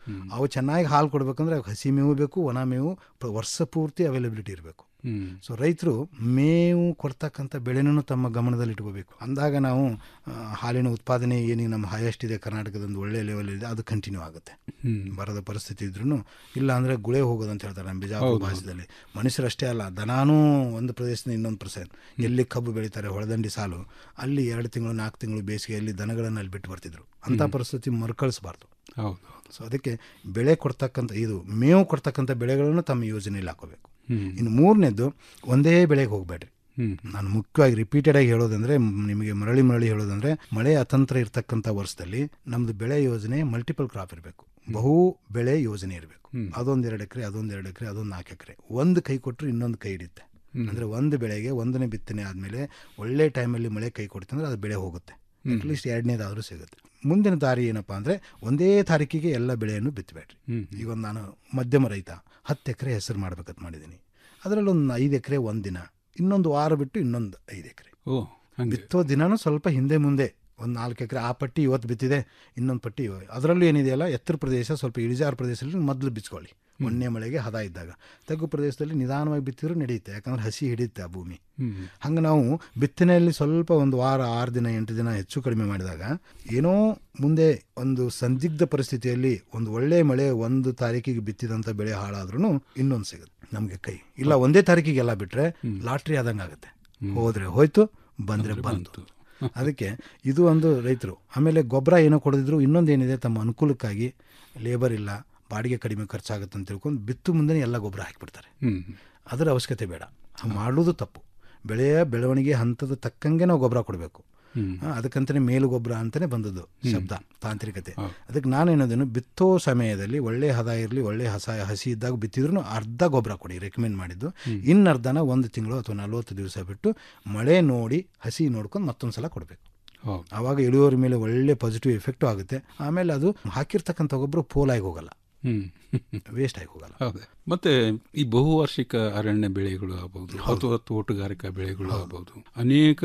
ಅವು ಚೆನ್ನಾಗಿ ಹಾಲು ಕೊಡಬೇಕಂದ್ರೆ ಅವಕ್ಕೆ ಹಸಿ ಮೇವು ಬೇಕು ಒಣ ಮೇವು ಪ್ರ- ವರ್ಷ ಪೂರ್ತಿ ಅವೈಲಬಿಲಿಟಿ ಇರಬೇಕು ಹ್ಮ್. ಸೊ ರೈತರು ಮೇವು ಕೊಡ್ತಕ್ಕಂಥ ಬೆಳೆನೂ ತಮ್ಮ ಗಮನದಲ್ಲಿ ಇಟ್ಕೋಬೇಕು ಅಂದಾಗ ನಾವು ಆ, ಹಾಲಿನ ಉತ್ಪಾದನೆ ಏನಿಗೆ ನಮ್ಮ ಹೈಯೆಸ್ಟ್ ಇದೆ ಕರ್ನಾಟಕದೊಂದು ಒಳ್ಳೆ ಲೆವೆಲ್ ಇದೆ ಅದು ಕಂಟಿನ್ಯೂ ಆಗುತ್ತೆ ಹ್ಮ್. ಬರದ ಪರಿಸ್ಥಿತಿ ಇದ್ರೂ ಇಲ್ಲ ಅಂದರೆ ಗುಳೆ ಹೋಗೋದು ಅಂತ ಹೇಳ್ತಾರೆ ನಮ್ಮ ಬಿಜಾಪುರ ಹೌದು, ಭಾಷೆದಲ್ಲಿ ಮನುಷ್ಯರಷ್ಟೇ ಅಲ್ಲ ದನಾನೂ ಒಂದು ಪ್ರದೇಶದಿಂದ ಇನ್ನೊಂದು ಪ್ರದೇಶ ಎಲ್ಲಿ ಕಬ್ಬು ಬೆಳೀತಾರೆ ಹೊಳದಂಡಿ ಸಾಲು ಅಲ್ಲಿ ಎರಡು ತಿಂಗಳು ನಾಲ್ಕು ತಿಂಗಳು ಬೇಸಿಗೆಯಲ್ಲಿ ದನಗಳನ್ನು ಅಲ್ಲಿ ಬಿಟ್ಟು ಬರ್ತಿದ್ರು ಅಂಥ ಹ್ಮ್. ಪರಿಸ್ಥಿತಿ ಮರುಕಳಿಸಬಾರ್ದು ಹೌದು ಸೊ ಅದಕ್ಕೆ ಬೆಳೆ ಕೊಡ್ತಕ್ಕಂಥ ಇದು ಮೇವು ಕೊಡ್ತಕ್ಕಂಥ ಬೆಳೆಗಳನ್ನು ತಮ್ಮ ಯೋಜನೆಯಲ್ಲಿ ಹಾಕೋಬೇಕು ಹ್ಮ್. ಇನ್ನು ಮೂರನೇದು ಒಂದೇ ಬೆಳೆಗೆ ಹೋಗಬೇಡ್ರಿ ಹ್ಮ್. ನಾನು ಮುಖ್ಯವಾಗಿ ರಿಪೀಟೆಡ್ ಆಗಿ ಹೇಳೋದಂದ್ರೆ ಮ್, ನಿಮಗೆ ಮರಳಿ ಮರಳಿ ಹೇಳೋದಂದ್ರೆ ಮಳೆ ಅತಂತ್ರ ಇರ್ತಕ್ಕಂಥ ವರ್ಷದಲ್ಲಿ ನಮ್ದು ಬೆಳೆ ಯೋಜನೆ ಮಲ್ಟಿಪಲ್ ಕ್ರಾಪ್ ಇರಬೇಕು ಬಹು ಬೆಳೆ ಯೋಜನೆ ಇರಬೇಕು ಹ್ಮ್. ಅದೊಂದು ಎರಡು ಎಕರೆ ಅದೊಂದು ಎರಡು ಎಕರೆ ಅದೊಂದು ನಾಲ್ಕು ಎಕರೆ ಒಂದು ಕೈ ಕೊಟ್ಟರು ಇನ್ನೊಂದು ಕೈ ಹಿಡಿಯುತ್ತೆ ಹ್ಮ್. ಅಂದರೆ ಒಂದು ಬೆಳೆಗೆ ಒಂದನೇ ಬಿತ್ತನೆ ಆದಮೇಲೆ ಒಳ್ಳೆ ಟೈಮಲ್ಲಿ ಮಳೆ ಕೈ ಕೊಡ್ತಂದ್ರೆ ಅದು ಬೆಳೆ ಹೋಗುತ್ತೆ ಹ್ಮ್. ಅಟ್ಲೀಸ್ಟ್ ಎರಡನೇದಾದರೂ ಸಿಗುತ್ತೆ ಮುಂದಿನ ದಾರಿ ಏನಪ್ಪ ಅಂದರೆ ಒಂದೇ ತಾರೀಕಿಗೆ ಎಲ್ಲ ಬೆಳೆಯನ್ನು ಬಿತ್ತಬೇಡ್ರಿ ಹ್ಮ್. ಈಗ ಒಂದು ನಾನು ಮಧ್ಯಮ ರೈತ ಹತ್ತು ಎಕರೆ ಹೆಸರು ಮಾಡ್ಬೇಕಂತ ಮಾಡಿದ್ದೀನಿ ಅದರಲ್ಲಿ ಒಂದು ಐದು ಎಕರೆ ಒಂದು ದಿನ ಇನ್ನೊಂದು ವಾರ ಬಿಟ್ಟು ಇನ್ನೊಂದು ಐದು ಎಕರೆ ಓ ಹಂಗೆ ಬಿತ್ತೋ ದಿನನೂ ಸ್ವಲ್ಪ ಹಿಂದೆ ಮುಂದೆ ಒಂದು ನಾಲ್ಕು ಎಕರೆ ಆ ಪಟ್ಟಿ ಇವತ್ತು ಬಿತ್ತಿದೆ ಇನ್ನೊಂದು ಪಟ್ಟಿ ಇವ- ಅದರಲ್ಲೂ ಏನಿದೆಯಲ್ಲ ಎತ್ತರ ಪ್ರದೇಶ ಸ್ವಲ್ಪ ಇಳಿಜಾರು ಪ್ರದೇಶದಲ್ಲಿ ಮೊದಲು ಬಿಚ್ಕೊಳ್ಳಿ ಮೊನ್ನೆ ಮಳೆಗೆ ಹದ ಇದ್ದಾಗ ತಗ್ಗು ಪ್ರದೇಶದಲ್ಲಿ ನಿಧಾನವಾಗಿ ಬಿತ್ತಿದ್ರು ನಡೆಯುತ್ತೆ ಯಾಕಂದ್ರೆ ಹಸಿ ಹಿಡಿಯುತ್ತೆ ಆ ಭೂಮಿ ಹ್ಮ್. ಹಂಗೆ ನಾವು ಬಿತ್ತನೆಯಲ್ಲಿ ಸ್ವಲ್ಪ ಒಂದು ವಾರ ಆರು ದಿನ ಎಂಟು ದಿನ ಹೆಚ್ಚು ಕಡಿಮೆ ಮಾಡಿದಾಗ ಏನೋ ಮುಂದೆ ಒಂದು ಸಂದಿಗ್ಧ ಪರಿಸ್ಥಿತಿಯಲ್ಲಿ ಒಂದು ಒಳ್ಳೆ ಮಳೆ ಒಂದು ತಾರೀಕಿಗೆ ಬಿತ್ತಿದಂಥ ಬೆಳೆ ಹಾಳಾದ್ರೂ ಇನ್ನೊಂದು ಸಿಗುತ್ತೆ ನಮಗೆ ಕೈ ಇಲ್ಲ ಒಂದೇ ತಾರೀಕಿಗೆ ಎಲ್ಲ ಬಿಟ್ಟರೆ ಲಾಟ್ರಿ ಆದಂಗೆ ಆಗುತ್ತೆ ಹೋದ್ರೆ ಹೋಯ್ತು ಬಂದರೆ ಬಂತು ಅದಕ್ಕೆ ಇದು ಒಂದು ರೈತರು ಆಮೇಲೆ ಗೊಬ್ಬರ ಏನೋ ಕೊಡದಿದ್ರು ಇನ್ನೊಂದು ಏನಿದೆ ತಮ್ಮ ಅನುಕೂಲಕ್ಕಾಗಿ ಲೇಬರ್ ಇಲ್ಲ ಬಾಡಿಗೆ ಕಡಿಮೆ ಖರ್ಚಾಗುತ್ತೆ ಅಂತ ತಿಳ್ಕೊಂಡು ಬಿತ್ತು ಮುಂದೆ ಎಲ್ಲ ಗೊಬ್ಬರ ಹಾಕಿಬಿಡ್ತಾರೆ ಹ್ಮ್. ಅದರ ಅವಶ್ಯಕತೆ ಬೇಡ ಹಾಗ್ ಮಾಡೋದು ತಪ್ಪು ಬೆಳೆಯ ಬೆಳವಣಿಗೆ ಹಂತದ ತಕ್ಕಂಗೆ ನಾವು ಗೊಬ್ಬರ ಕೊಡಬೇಕು ಹ್ಮ್. ಅದಕ್ಕಂತಾನೆ ಮೇಲು ಗೊಬ್ಬರ ಅಂತಾನೆ ಬಂದದ್ದು ಹ್ಮ್. ಶಬ್ದ ತಾಂತ್ರಿಕತೆ ಹೌದು. ಅದಕ್ಕೆ ನಾನೇನೋದೇನು ಬಿತ್ತೋ ಸಮಯದಲ್ಲಿ ಒಳ್ಳೆ ಹದ ಇರಲಿ ಒಳ್ಳೆ ಹಸ ಹಸಿ ಇದ್ದಾಗ ಬಿತ್ತಿದ್ರು ಅರ್ಧ ಗೊಬ್ಬರ ಕೊಡಿ ರೆಕಮೆಂಡ್ ಮಾಡಿದ್ದು ಇನ್ನು ಅರ್ಧನ ಒಂದು ತಿಂಗಳು ಅಥವಾ ನಲ್ವತ್ತು ದಿವಸ ಬಿಟ್ಟು ಮಳೆ ನೋಡಿ ಹಸಿ ನೋಡ್ಕೊಂಡು ಮತ್ತೊಂದು ಸಲ ಕೊಡಬೇಕು ಹೌದು. ಆವಾಗ ಇಳುವರಿ ಮೇಲೆ ಒಳ್ಳೆ ಪಾಸಿಟಿವ್ ಎಫೆಕ್ಟು ಆಗುತ್ತೆ ಆಮೇಲೆ ಅದು ಹಾಕಿರ್ತಕ್ಕಂಥ ಗೊಬ್ಬರ ಪೋಲಾಗಿ ಹೋಗಲ್ಲ ಹ್ಮ್. ವೇಸ್ಟ್ ಆಗಿ ಹೋಗಲ್ಲ ಹೌದೇ ಮತ್ತೆ ಈ ಬಹುವಾರ್ಷಿಕ ಅರಣ್ಯ ಬೆಳೆಗಳು ಆಗಬಹುದು ಅಥವಾ ತೋಟಗಾರಿಕಾ ಬೆಳೆಗಳು ಆಗಬಹುದು ಅನೇಕ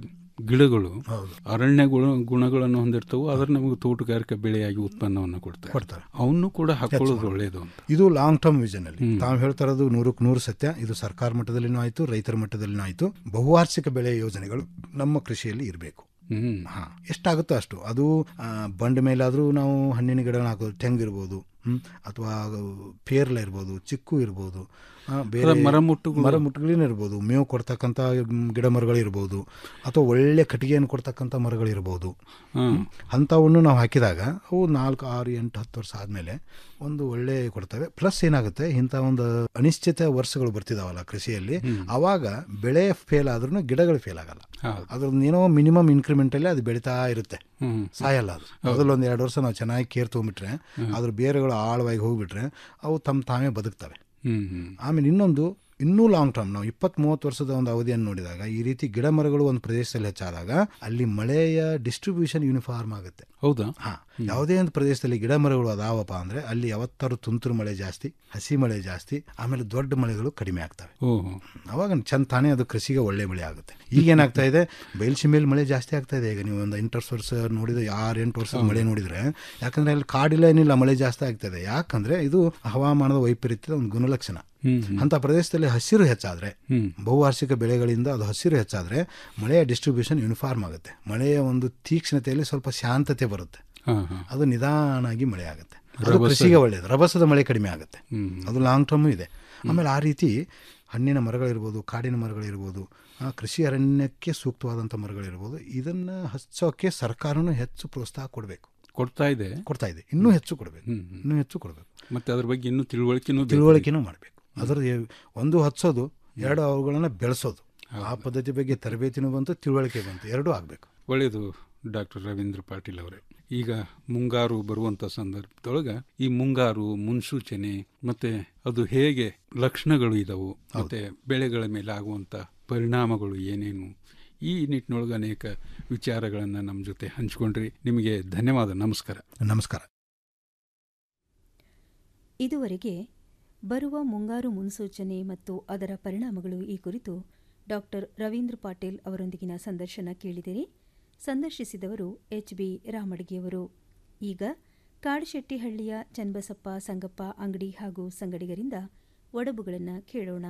ಗಿಡಗಳು ಅರಣ್ಯ ಗುಣ ಗುಣಗಳನ್ನು ಹೊಂದಿರ್ತವು ಅದ್ರ ನಮಗೆ ತೋಟಗಾರಿಕಾ ಬೆಳೆಯಾಗಿ ಉತ್ಪನ್ನವನ್ನು ಕೊಡ್ತಾರೆ ಕೊಡ್ತಾರೆ. ಅವನ್ನು ಕೂಡ ಹಾಕೊಳ್ಳೋದು ಒಳ್ಳೆಯದು ಅಂತ ಇದು ಲಾಂಗ್ ಟರ್ಮ್ ವಿಷನ್ ಅಲ್ಲಿ ತಾವು ಹೇಳ್ತಾ ಇರೋದು ನೂರಕ್ಕೆ ನೂರು ಸತ್ಯ ಇದು ಸರ್ಕಾರ ಮಟ್ಟದಲ್ಲಿನೂ ಆಯ್ತು ರೈತರ ಮಟ್ಟದಲ್ಲಿನೂ ಆಯ್ತು ಬಹುವಾರ್ಷಿಕ ಬೆಳೆ ಯೋಜನೆಗಳು ನಮ್ಮ ಕೃಷಿಯಲ್ಲಿ ಇರಬೇಕು ಹ್ಮ್ ಹಾ ಎಷ್ಟಾಗುತ್ತೋ ಅಷ್ಟು ಅದು ಆ, ಬಂಡ ಮೇಲಾದರೂ ನಾವು ಹಣ್ಣಿನ ಗಿಡಗಳನ್ನ ಹಾಕೋದು ತೆಂಗು ಇರ್ಬೋದು ಹ್ಮ್ ಅಥವಾ ಪೇರ್ಲ ಇರ್ಬೋದು ಚಿಕ್ಕು ಇರ್ಬೋದು ಆ, ಬೇರೆ ಅಲ್ಲ, ಮರಮುಟ್ಟುಗಳು. ಮರಮುಟ್ಟುಗಳೇನು ಇರ್ಬೋದು ಮೇವು ಕೊಡ್ತಕ್ಕಂಥ ಮ್, ಗಿಡ ಮರಗಳು ಇರ್ಬೋದು ಅಥವಾ ಒಳ್ಳೆ ಕಟ್ಟಿಗೆಯನ್ನು ಕೊಡ್ತಕ್ಕಂಥ ಮರಗಳು ಇರ್ಬೋದು ಹ್ಮ್. ಅಂಥವನ್ನು ನಾವು ಹಾಕಿದಾಗ ಅವು ನಾಲ್ಕು ಆರು ಎಂಟು ಹತ್ತು ವರ್ಷ ಆದಮೇಲೆ ಒಂದು ಒಳ್ಳೆ ಕೊಡ್ತವೆ ಪ್ಲಸ್ ಏನಾಗುತ್ತೆ ಇಂಥ ಒಂದು ಅನಿಶ್ಚಿತ ವರ್ಷಗಳು ಬರ್ತಿದಾವಲ್ಲ ಕೃಷಿಯಲ್ಲಿ ಆವಾಗ ಬೆಳೆ ಫೇಲ್ ಆದ್ರೂ ಗಿಡಗಳು ಫೇಲ್ ಆಗಲ್ಲ ಹೌದು. ಅದ್ರದ್ದು ಏನೋ ಮಿನಿಮಮ್ ಇನ್ಕ್ರಿಮೆಂಟಲ್ಲಿ ಅದು ಬೆಳೀತಾ ಇರುತ್ತೆ ಹ್ಮ್. ಸಾಯಲ್ಲ ಅದು ಮೊದಲು ಒಂದು ಎರಡು ವರ್ಷ ನಾವು ಚೆನ್ನಾಗಿ ಕೇರ್ ತೊಗೊಂಬಿಟ್ರೆ ಅದ್ರ ಬೇರುಗಳು ಆಳವಾಗಿ ಹೋಗ್ಬಿಟ್ರೆ ಅವು ತಮ್ಮ ತಾವೇ ಬದುಕ್ತವೆ ಹ್ಮ್ ಹ್ಮ್ ಆಮೇಲೆ ಇನ್ನೊಂದು ಇನ್ನೂ ಲಾಂಗ್ ಟರ್ಮ್ ನಾವು ಇಪ್ಪತ್ತ್ ಮೂವತ್ತು ವರ್ಷದ ಒಂದು ಅವಧಿಯನ್ನು ನೋಡಿದಾಗ ಈ ರೀತಿ ಗಿಡ ಮರಗಳು ಒಂದು ಪ್ರದೇಶದಲ್ಲಿ ಹೆಚ್ಚಾದಾಗ ಅಲ್ಲಿ ಮಳೆಯ ಡಿಸ್ಟ್ರಿಬ್ಯೂಷನ್ ಯೂನಿಫಾರ್ಮ್ ಆಗುತ್ತೆ ಹೌದಾ ಹಾ ಯಾವುದೇ ಒಂದು ಪ್ರದೇಶದಲ್ಲಿ ಗಿಡ ಮರಗಳು ಅದಾವಪ್ಪ ಅಂದ್ರೆ ಅಲ್ಲಿ ಯಾವತ್ತಾರು ತುಂತುರು ಮಳೆ ಜಾಸ್ತಿ ಹಸಿ ಮಳೆ ಜಾಸ್ತಿ ಆಮೇಲೆ ದೊಡ್ಡ ಮಳೆಗಳು ಕಡಿಮೆ ಆಗ್ತವೆ ಓಹೋ ಅವಾಗ ಚಂದ ತಾನೇ ಅದು ಕೃಷಿಗೆ ಒಳ್ಳೆ ಮಳೆ ಆಗುತ್ತೆ ಈಗ ಏನಾಗ್ತಾ ಇದೆ ಬಯಲುಸೀಮೆಯಲ್ಲಿ ಮಳೆ ಜಾಸ್ತಿ ಆಗ್ತಾ ಇದೆ ಈಗ ನೀವು ಒಂದು ಎಂಟು ವರ್ಷ ನೋಡಿದ ಆರು ಎಂಟು ವರ್ಷದ ಮಳೆ ನೋಡಿದ್ರೆ ಯಾಕಂದ್ರೆ ಅಲ್ಲಿ ಕಾಡಿಲ್ಲ ಏನಿಲ್ಲ ಮಳೆ ಜಾಸ್ತಿ ಆಗ್ತದೆ ಯಾಕಂದ್ರೆ ಇದು ಹವಾಮಾನದ ವೈಪರೀತ್ಯದ ಒಂದು ಗುಣಲಕ್ಷಣ ಹ್ಮ್ ಅಂತ ಪ್ರದೇಶದಲ್ಲಿ ಹಸಿರು ಹೆಚ್ಚಾದ್ರೆ ಹ್ಮ್. ಬಹುವಾರ್ಷಿಕ ಬೆಳೆಗಳಿಂದ ಅದು ಹಸಿರು ಹೆಚ್ಚಾದ್ರೆ ಮಳೆಯ ಡಿಸ್ಟ್ರಿಬ್ಯೂಷನ್ ಯೂನಿಫಾರ್ಮ್ ಆಗುತ್ತೆ ಮಳೆಯ ಒಂದು ತೀಕ್ಷ್ಣತೆಯಲ್ಲಿ ಸ್ವಲ್ಪ ಶಾಂತತೆ ಬರುತ್ತೆ ಹಾ ಹಾ ಅದು ನಿಧಾನಾಗಿ ಮಳೆ ಆಗುತ್ತೆ ಅದು ರಭಸ. ಕೃಷಿಗೆ ಒಳ್ಳೆಯದು ರಭಸದ ಮಳೆ ಕಡಿಮೆ ಆಗುತ್ತೆ ಹ್ಮ್. ಅದು ಲಾಂಗ್ ಟರ್ಮು ಇದೆ ಆಮೇಲೆ ಆ ರೀತಿ ಹಣ್ಣಿನ ಮರಗಳಿರ್ಬೋದು ಕಾಡಿನ ಮರಗಳಿರ್ಬೋದು ಆ ಕೃಷಿ ಅರಣ್ಯಕ್ಕೆ ಸೂಕ್ತವಾದಂಥ ಮರಗಳಿರ್ಬೋದು ಇದನ್ನು ಹಚ್ಚೋಕ್ಕೆ ಸರ್ಕಾರನೂ ಹೆಚ್ಚು ಪ್ರೋತ್ಸಾಹ ಕೊಡಬೇಕು ಕೊಡ್ತಾ ಇದೆ ಕೊಡ್ತಾ ಇದೆ ಇನ್ನೂ ಹೆಚ್ಚು ಕೊಡಬೇಕು ಹ್ಮ್, ಹ್ಮ್. ಇನ್ನೂ ಹೆಚ್ಚು ಕೊಡಬೇಕು ಮತ್ತೆ ಅದ್ರ ಬಗ್ಗೆ ಇನ್ನೂ ತಿಳುವಳಿಕೆನೂ ಬೇಕು. ತಿಳುವಳಿಕೆನೂ ಮಾಡಬೇಕು ಅದರ ಒಂದು ಹಚ್ಚೋದು ಎರಡು ಅವುಗಳನ್ನು ಬೆಳೆಸೋದು ಆ ಪದ್ಧತಿ ಬಗ್ಗೆ ತರಬೇತಿನೂ ಬಂತು ತಿಳುವಳಿಕೆ ಬಂತು ಎರಡೂ ಆಗಬೇಕು ಒಳ್ಳೆಯದು ಡಾಕ್ಟರ್ ರವೀಂದ್ರ ಪಾಟೀಲ್ ಅವರೇ ಈಗ ಮುಂಗಾರು ಬರುವಂತ ಸಂದರ್ಭದೊಳಗ ಈ ಮುಂಗಾರು ಮುನ್ಸೂಚನೆ ಮತ್ತೆ ಅದು ಹೇಗೆ ಲಕ್ಷಣಗಳು ಇದಾವು ಮತ್ತೆ ಬೆಳೆಗಳ ಮೇಲೆ ಆಗುವಂತ ಪರಿಣಾಮಗಳು ಏನೇನು ಈ ನಿಟ್ಟಿನೊಳಗೆ ಅನೇಕ ವಿಚಾರಗಳನ್ನು ನಮ್ಮ ಜೊತೆ ಹಂಚಿಕೊಂಡ್ರಿ ನಿಮಗೆ ಧನ್ಯವಾದ ನಮಸ್ಕಾರ ನಮಸ್ಕಾರ ಇದುವರೆಗೆ ಬರುವ ಮುಂಗಾರು ಮುನ್ಸೂಚನೆ ಮತ್ತು ಅದರ ಪರಿಣಾಮಗಳು ಈ ಕುರಿತು ಡಾಕ್ಟರ್ ರವೀಂದ್ರ ಪಾಟೀಲ್ ಅವರೊಂದಿಗಿನ ಸಂದರ್ಶನ ಕೇಳಿದಿರಿ ಸಂದರ್ಶಿಸಿದವರು ಎಚ್ ಬಿ ರಾಮಡಿಗೆಯವರು ಈಗ ಕಾಡಶೆಟ್ಟಿಹಳ್ಳಿಯ ಚನ್ನಬಸಪ್ಪ ಸಂಗಪ್ಪ ಅಂಗಡಿ ಹಾಗೂ ಸಂಗಡಿಗರಿಂದ ಒಡಬುಗಳನ್ನು ಕೇಳೋಣ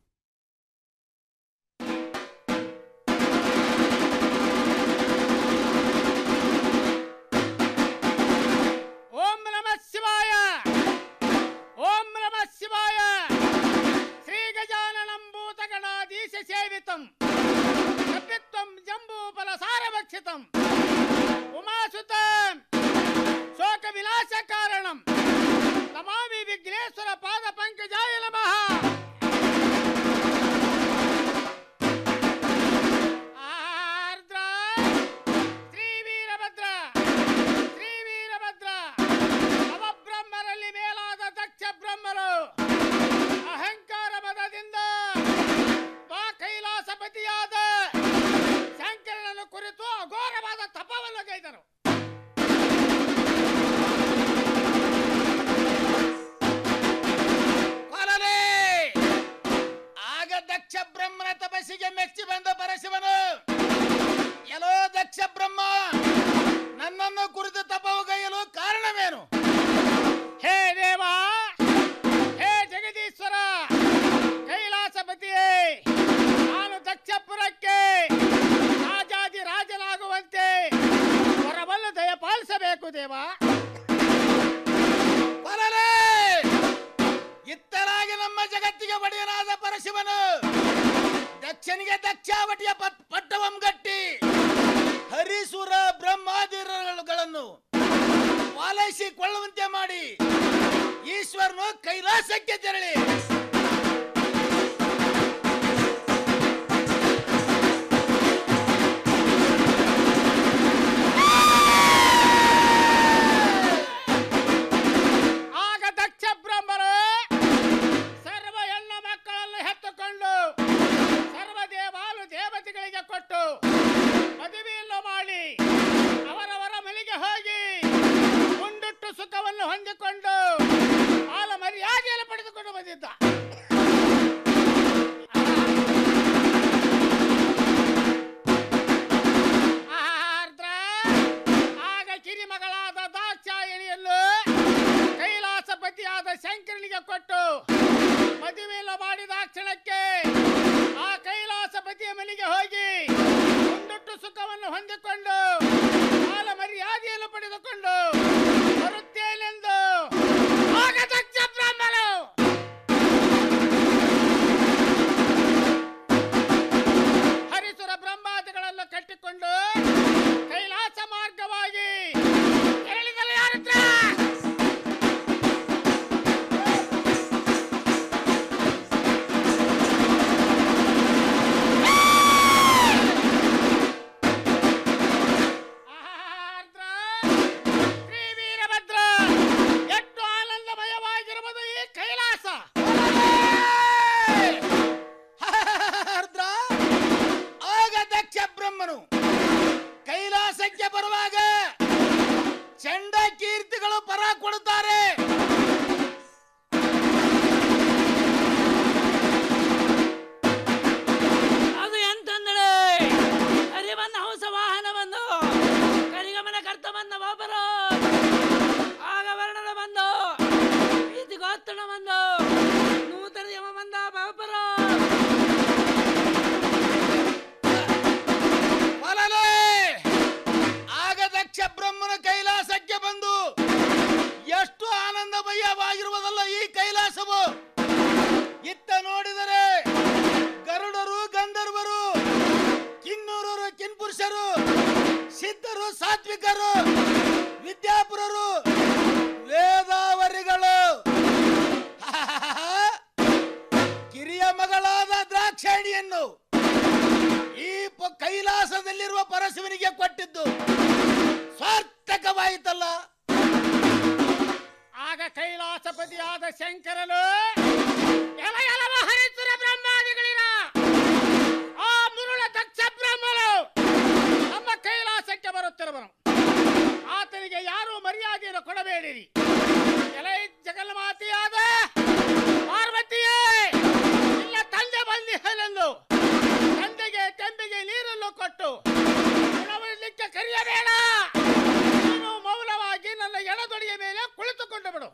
ಓಂ ನಮಃ ಶಿವಾಯ ಓಂ ನಮಃ ಶಿವಾಯ ಶ್ರೀ ಗಜಾನನಂ ಭೂತಗಣಾಧೀಶ ಸೇವಿತಂ ಕಪಿತ್ವಂ ಜಂಬೂಫಲ ಸಾರಭಕ್ಷಿತಂ ಉಮಾಸುತಂ ಶೋಕ ವಿಲಾಸ ಕಾರಣಂ ನಮಾಮಿ ವಿಘ್ನೇಶ್ವರ ಪಾದ ಪಂಕಜಾಯ ನಮಃ ಆರ್ದ್ರ ಶ್ರೀ ವೀರಭದ್ರ ಶ್ರೀ ವೀರಭದ್ರ ನವಬ್ರಹ್ಮರಲ್ಲಿ ಮೇಲಾದ ದಕ್ಷ ಬ್ರಹ್ಮರು ಅಹಂಕಾರ ಮದದಿಂದ ಆ ಕೈಲಾಸಪತಿಯಾದ ಶಂಕರನನ್ನು ಕುರಿತು ಅಘೋರವಾದ ತಪವನ್ನು ಗೈದರು ಕೊಲನೆ! ಆಗ ದಕ್ಷ ಬ್ರಹ್ಮನ ತಪಸ್ಸಿಗೆ ಮೆಚ್ಚಿ ಬಂದ ಪರಶಿವನು ಎಲ್ಲೋ ದಕ್ಷ ಬ್ರಹ್ಮ ನನ್ನನ್ನು ಕುರಿತು ತಪವುಗೈಯಲು ಕಾರಣವೇನು ಹೇ ದೇವ ಹೇ ಜಗದೀಶ್ವರ ಕೈಲಾಸಪತಿಯೇ ನಾನು ದಕ್ಷಪುರಕ್ಕೆ ರಾಜಾದಿ ರಾಜನಾಗುವಂತೆ ವರವನ್ನು ದಯಪಾಲಿಸಬೇಕು ದೇವ ಬರಲೇ! ಇತ್ತರಾಗಿ ನಮ್ಮ ಜಗತ್ತಿಗೆ ಒಡೆಯನಾದ ಪರಶಿವನು ದಕ್ಷನಿಗೆ ದಕ್ಷಾವಟಿಯ ಪಟ್- ಪಟ್ಟವಂ ಗಟ್ಟಿ ಹರಿಸುರ ಬ್ರಹ್ಮಾದಿಗಳನ್ನು ಪಾಲೈಸಿಕೊಳ್ಳುವಂತೆ ಮಾಡಿ ಈಶ್ವರನು ಕೈಲಾಸಕ್ಕೆ ತೆರಳಿ ಆಗ ದಕ್ಷ ಬ್ರಹ್ಮರು ಸರ್ವ ಹೆಣ್ಣ ಮಕ್ಕಳನ್ನು ಹೆತ್ತುಕೊಂಡು ಸರ್ವ ದೇವಾಲು ದೇವತೆಗಳಿಗೆ ಕೊಟ್ಟು ಮದುವೆಯನ್ನು ಮಾಡಿ ಅವರವರ ಮನೆಗೆ ಹೋಗಿ ಉಂಡುಟ್ಟು ಸುಖವನ್ನು ಹೊಂದಿಕೊಂಡು ಆಲ ಮರ್ಯಾದೆಯನ್ನು ಪಡೆದುಕೊಂಡು ಬಂದಿದ್ದ ಆರ್ದ್ರ ಆಗ ಕಿರಿಮಗಳಾದ ದಾಕ್ಷಾಯಣಿಯನ್ನು ಕೈಲಾಸಪತಿಯಾದ ಶಂಕರನಿಗೆ ಕೊಟ್ಟು ಮದುವೆಯನ್ನು ಮಾಡಿದ ಕ್ಷಣಕ್ಕೆ ಆ ಕೈಲಾಸಪತಿಯ ಮನೆಗೆ ಹೋಗಿ ಉಂಡುಟ್ಟು ಸುಖವನ್ನು ಹೊಂದಿಕೊಂಡು ಕಾಲ ಮರ್ಯಾದೆಯನ್ನು ಪಡೆದುಕೊಂಡು ಬರುತ್ತೇನೆಂದು ಆಗ ದಕ್ಷ ಬ್ರಾಹ್ಮಣರು ಹರಿಸುರ ಬ್ರಹ್ಮಾದಿಗಳನ್ನು ಕಟ್ಟಿಕೊಂಡು ಕೈಲಾಸ ಮಾರ್ಗವಾಗಿ ಹೇಳಿದಲ್ಲ ಯಾರತ್ರ ಶ್ರೀ ವೀರಭದ್ರ ಎಷ್ಟು ಆನಂದಮಯವಾಗಿರುವುದು ಈ ಕೈಲಾಸ ಆರ್ದ್ರ ಆಗ ದಕ್ಷ ಬ್ರಹ್ಮನು ಕೈಲಾಸಕ್ಕೆ ಬರುವಾಗ ಚಂಡ ಕೀರ್ತಿಗಳು ಪರ ಕೊಡುತ್ತಾರೆ ಅದು ಎಂತಂದಳೆ ಹರಿವನ್ನ ಹಂಸ ವಾಹನವನ್ನು ಕರಿಗಮನ ಕರ್ತ ಬಂದ ಬಾಬರು ಆಗ ವರ್ಣನ ಬಂದು ಪ್ರೀತಿಗೋತ್ತಣ ಬಂದು ನೂತನ ಯಮ ಬಂದ ಬಾಬರು ಹೊಲಲೆ! ಆಗ ದಕ್ಷ ಬ್ರಹ್ಮನ ಕೈಲಾಸಕ್ಕೆ ಬಂದು ಎಷ್ಟು ಆನಂದಮಯವಾಗಿರುವುದಲ್ಲ ಈ ಕೈಲಾಸವು ಇತ್ತ ನೋಡಿದರೆ ಗರುಡರು ಗಂಧರ್ವರು ಕಿನ್ನೂರರು ಕಿನ್ಪುರುಷರು ಸಿದ್ಧರು ಸಾತ್ವಿಕರು ವಿದ್ಯಾಪುರರು ವೇದಾವರಿಗಳು ಕಿರಿಯ ಮಗಳಾದ ದ್ರಾಕ್ಷಾಣಿಯನ್ನು ಈ ಪ- ಕೈಲಾಸದಲ್ಲಿರುವ ಪರಶಿವನಿಗೆ ಕೊಟ್ಟಿದ್ದು ಸಾರ್ಥಕವಾಯಿತಲ್ಲ ಆಗ ಕೈಲಾಸಪತಿಯಾದ ಶಂಕರನು ಎಲ ಎಲವ ಹರಿಸುರ ಬ್ರಹ್ಮಾದಿಗಳಿರ ಆ ಮುರುಳ ದಕ್ಷ ಬ್ರಹ್ಮನು ನಮ್ಮ ಕೈಲಾಸಕ್ಕೆ ಬರುತ್ತಿರುವನು ಆತನಿಗೆ ಯಾರೂ ಮರ್ಯಾದೆಯನ್ನು ಕೊಡಬೇಡಿರಿ ಎಲೆ ಜಗನ್ಮಾತೆಯಾದ ಪಾರ್ವತಿಯೇ ಇಲ್ಲ ತಂದೆ ಬಂದಿಹಲೆಂದು ತಂದೆಗೆ ತೆಂಬಿಗೆ ನೀರನ್ನು ಕೊಟ್ಟು ಉಣವಲಿಕ್ಕೆ ಕರೆಯಬೇಡ ನೀನು ಮೌನವಾಗಿ ನನ್ನ ಎಡದೊಡೆಯ ಮೇಲೆ ಕುಳಿತುಕೊಂಡು ಬಿಡು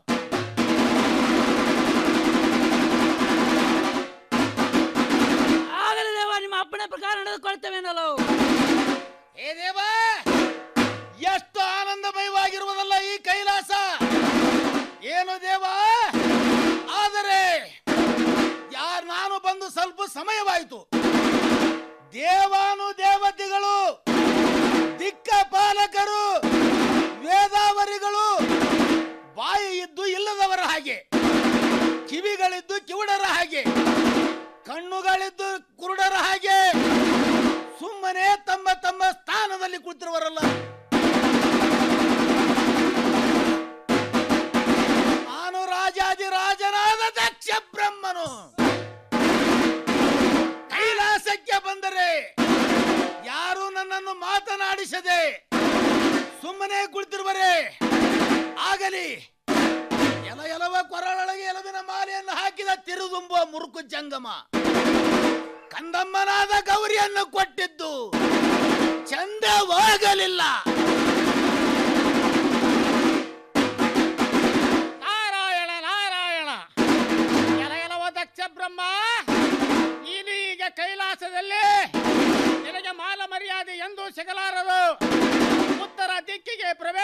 ಆಗಲಿ ದೇವ ನಿಮ್ಮ ಅಪ್ಪಣೆ ಪ್ರಕಾರ ನಡೆದುಕೊಳ್ತೇವೆ ನಾವು ಹೇ ದೇವ ಎಷ್ಟು ಆನಂದಮಯವಾಗಿರುವುದಲ್ಲ ಈ ಕೈಲಾಸ ಏನು ದೇವ ಆದರೆ ಯಾರು ನಾನು ಬಂದು ಸ್ವಲ್ಪ ಸಮಯವಾಯಿತು ದೇವಾನು ದೇವತೆಗಳು ದಿಕ್ಕ ಪಾಲಕರು ವೇದಾವರಿಗಳು ಬಾಯಿ ಇದ್ದು ಇಲ್ಲದವರ ಹಾಗೆ ಕಿವಿಗಳಿದ್ದು ಕಿವುಡರ ಹಾಗೆ ಕಣ್ಣುಗಳಿದ್ದು ಕುರುಡರ ಹಾಗೆ ಸುಮ್ಮನೆ ತಮ್ಮ ತಮ್ಮ ಸ್ಥಾನದಲ್ಲಿ ಕೂತಿರುವರಲ್ಲ ನಾನು ರಾಜಾದಿರಾಜನಾದ ದಕ್ಷ ಬ್ರಹ್ಮನು ಕೈಲಾಸಕ್ಕೆ ಬಂದರೆ ಯಾರು ನನ್ನನ್ನು ಮಾತನಾಡಿಸದೆ ಸುಮ್ಮನೆ ಕುಳಿತಿರುವರೆ ಆಗಲಿ ಎಲ ಎಲವ ಕೊರಳೊಳಗೆ ಎಲವಿನ ಮಾಲೆಯನ್ನು ಹಾಕಿದ ತಿರುದುಂಬುವ ಮುರುಕು ಜಂಗಮ ಕಂದಮ್ಮನಾದ ಗೌರಿಯನ್ನು ಕೊಟ್ಟಿದ್ದು ಚಂದವಾಗಲಿಲ್ಲ ನಾರಾಯಣ ನಾರಾಯಣ ಎಲ ಎಲವ ದಕ್ಷ ಬ್ರಹ್ಮ ನೀನು ಈಗ ಕೈಲಾಸದಲ್ಲಿ ನಿನಗೆ ಮಾಲ ಮರ್ಯಾದೆ ಎಂದು ಸಿಗಲಾರದು ಉತ್ತರ ದಿಕ್ಕಿಗೆ ಪ್ರವೇಶ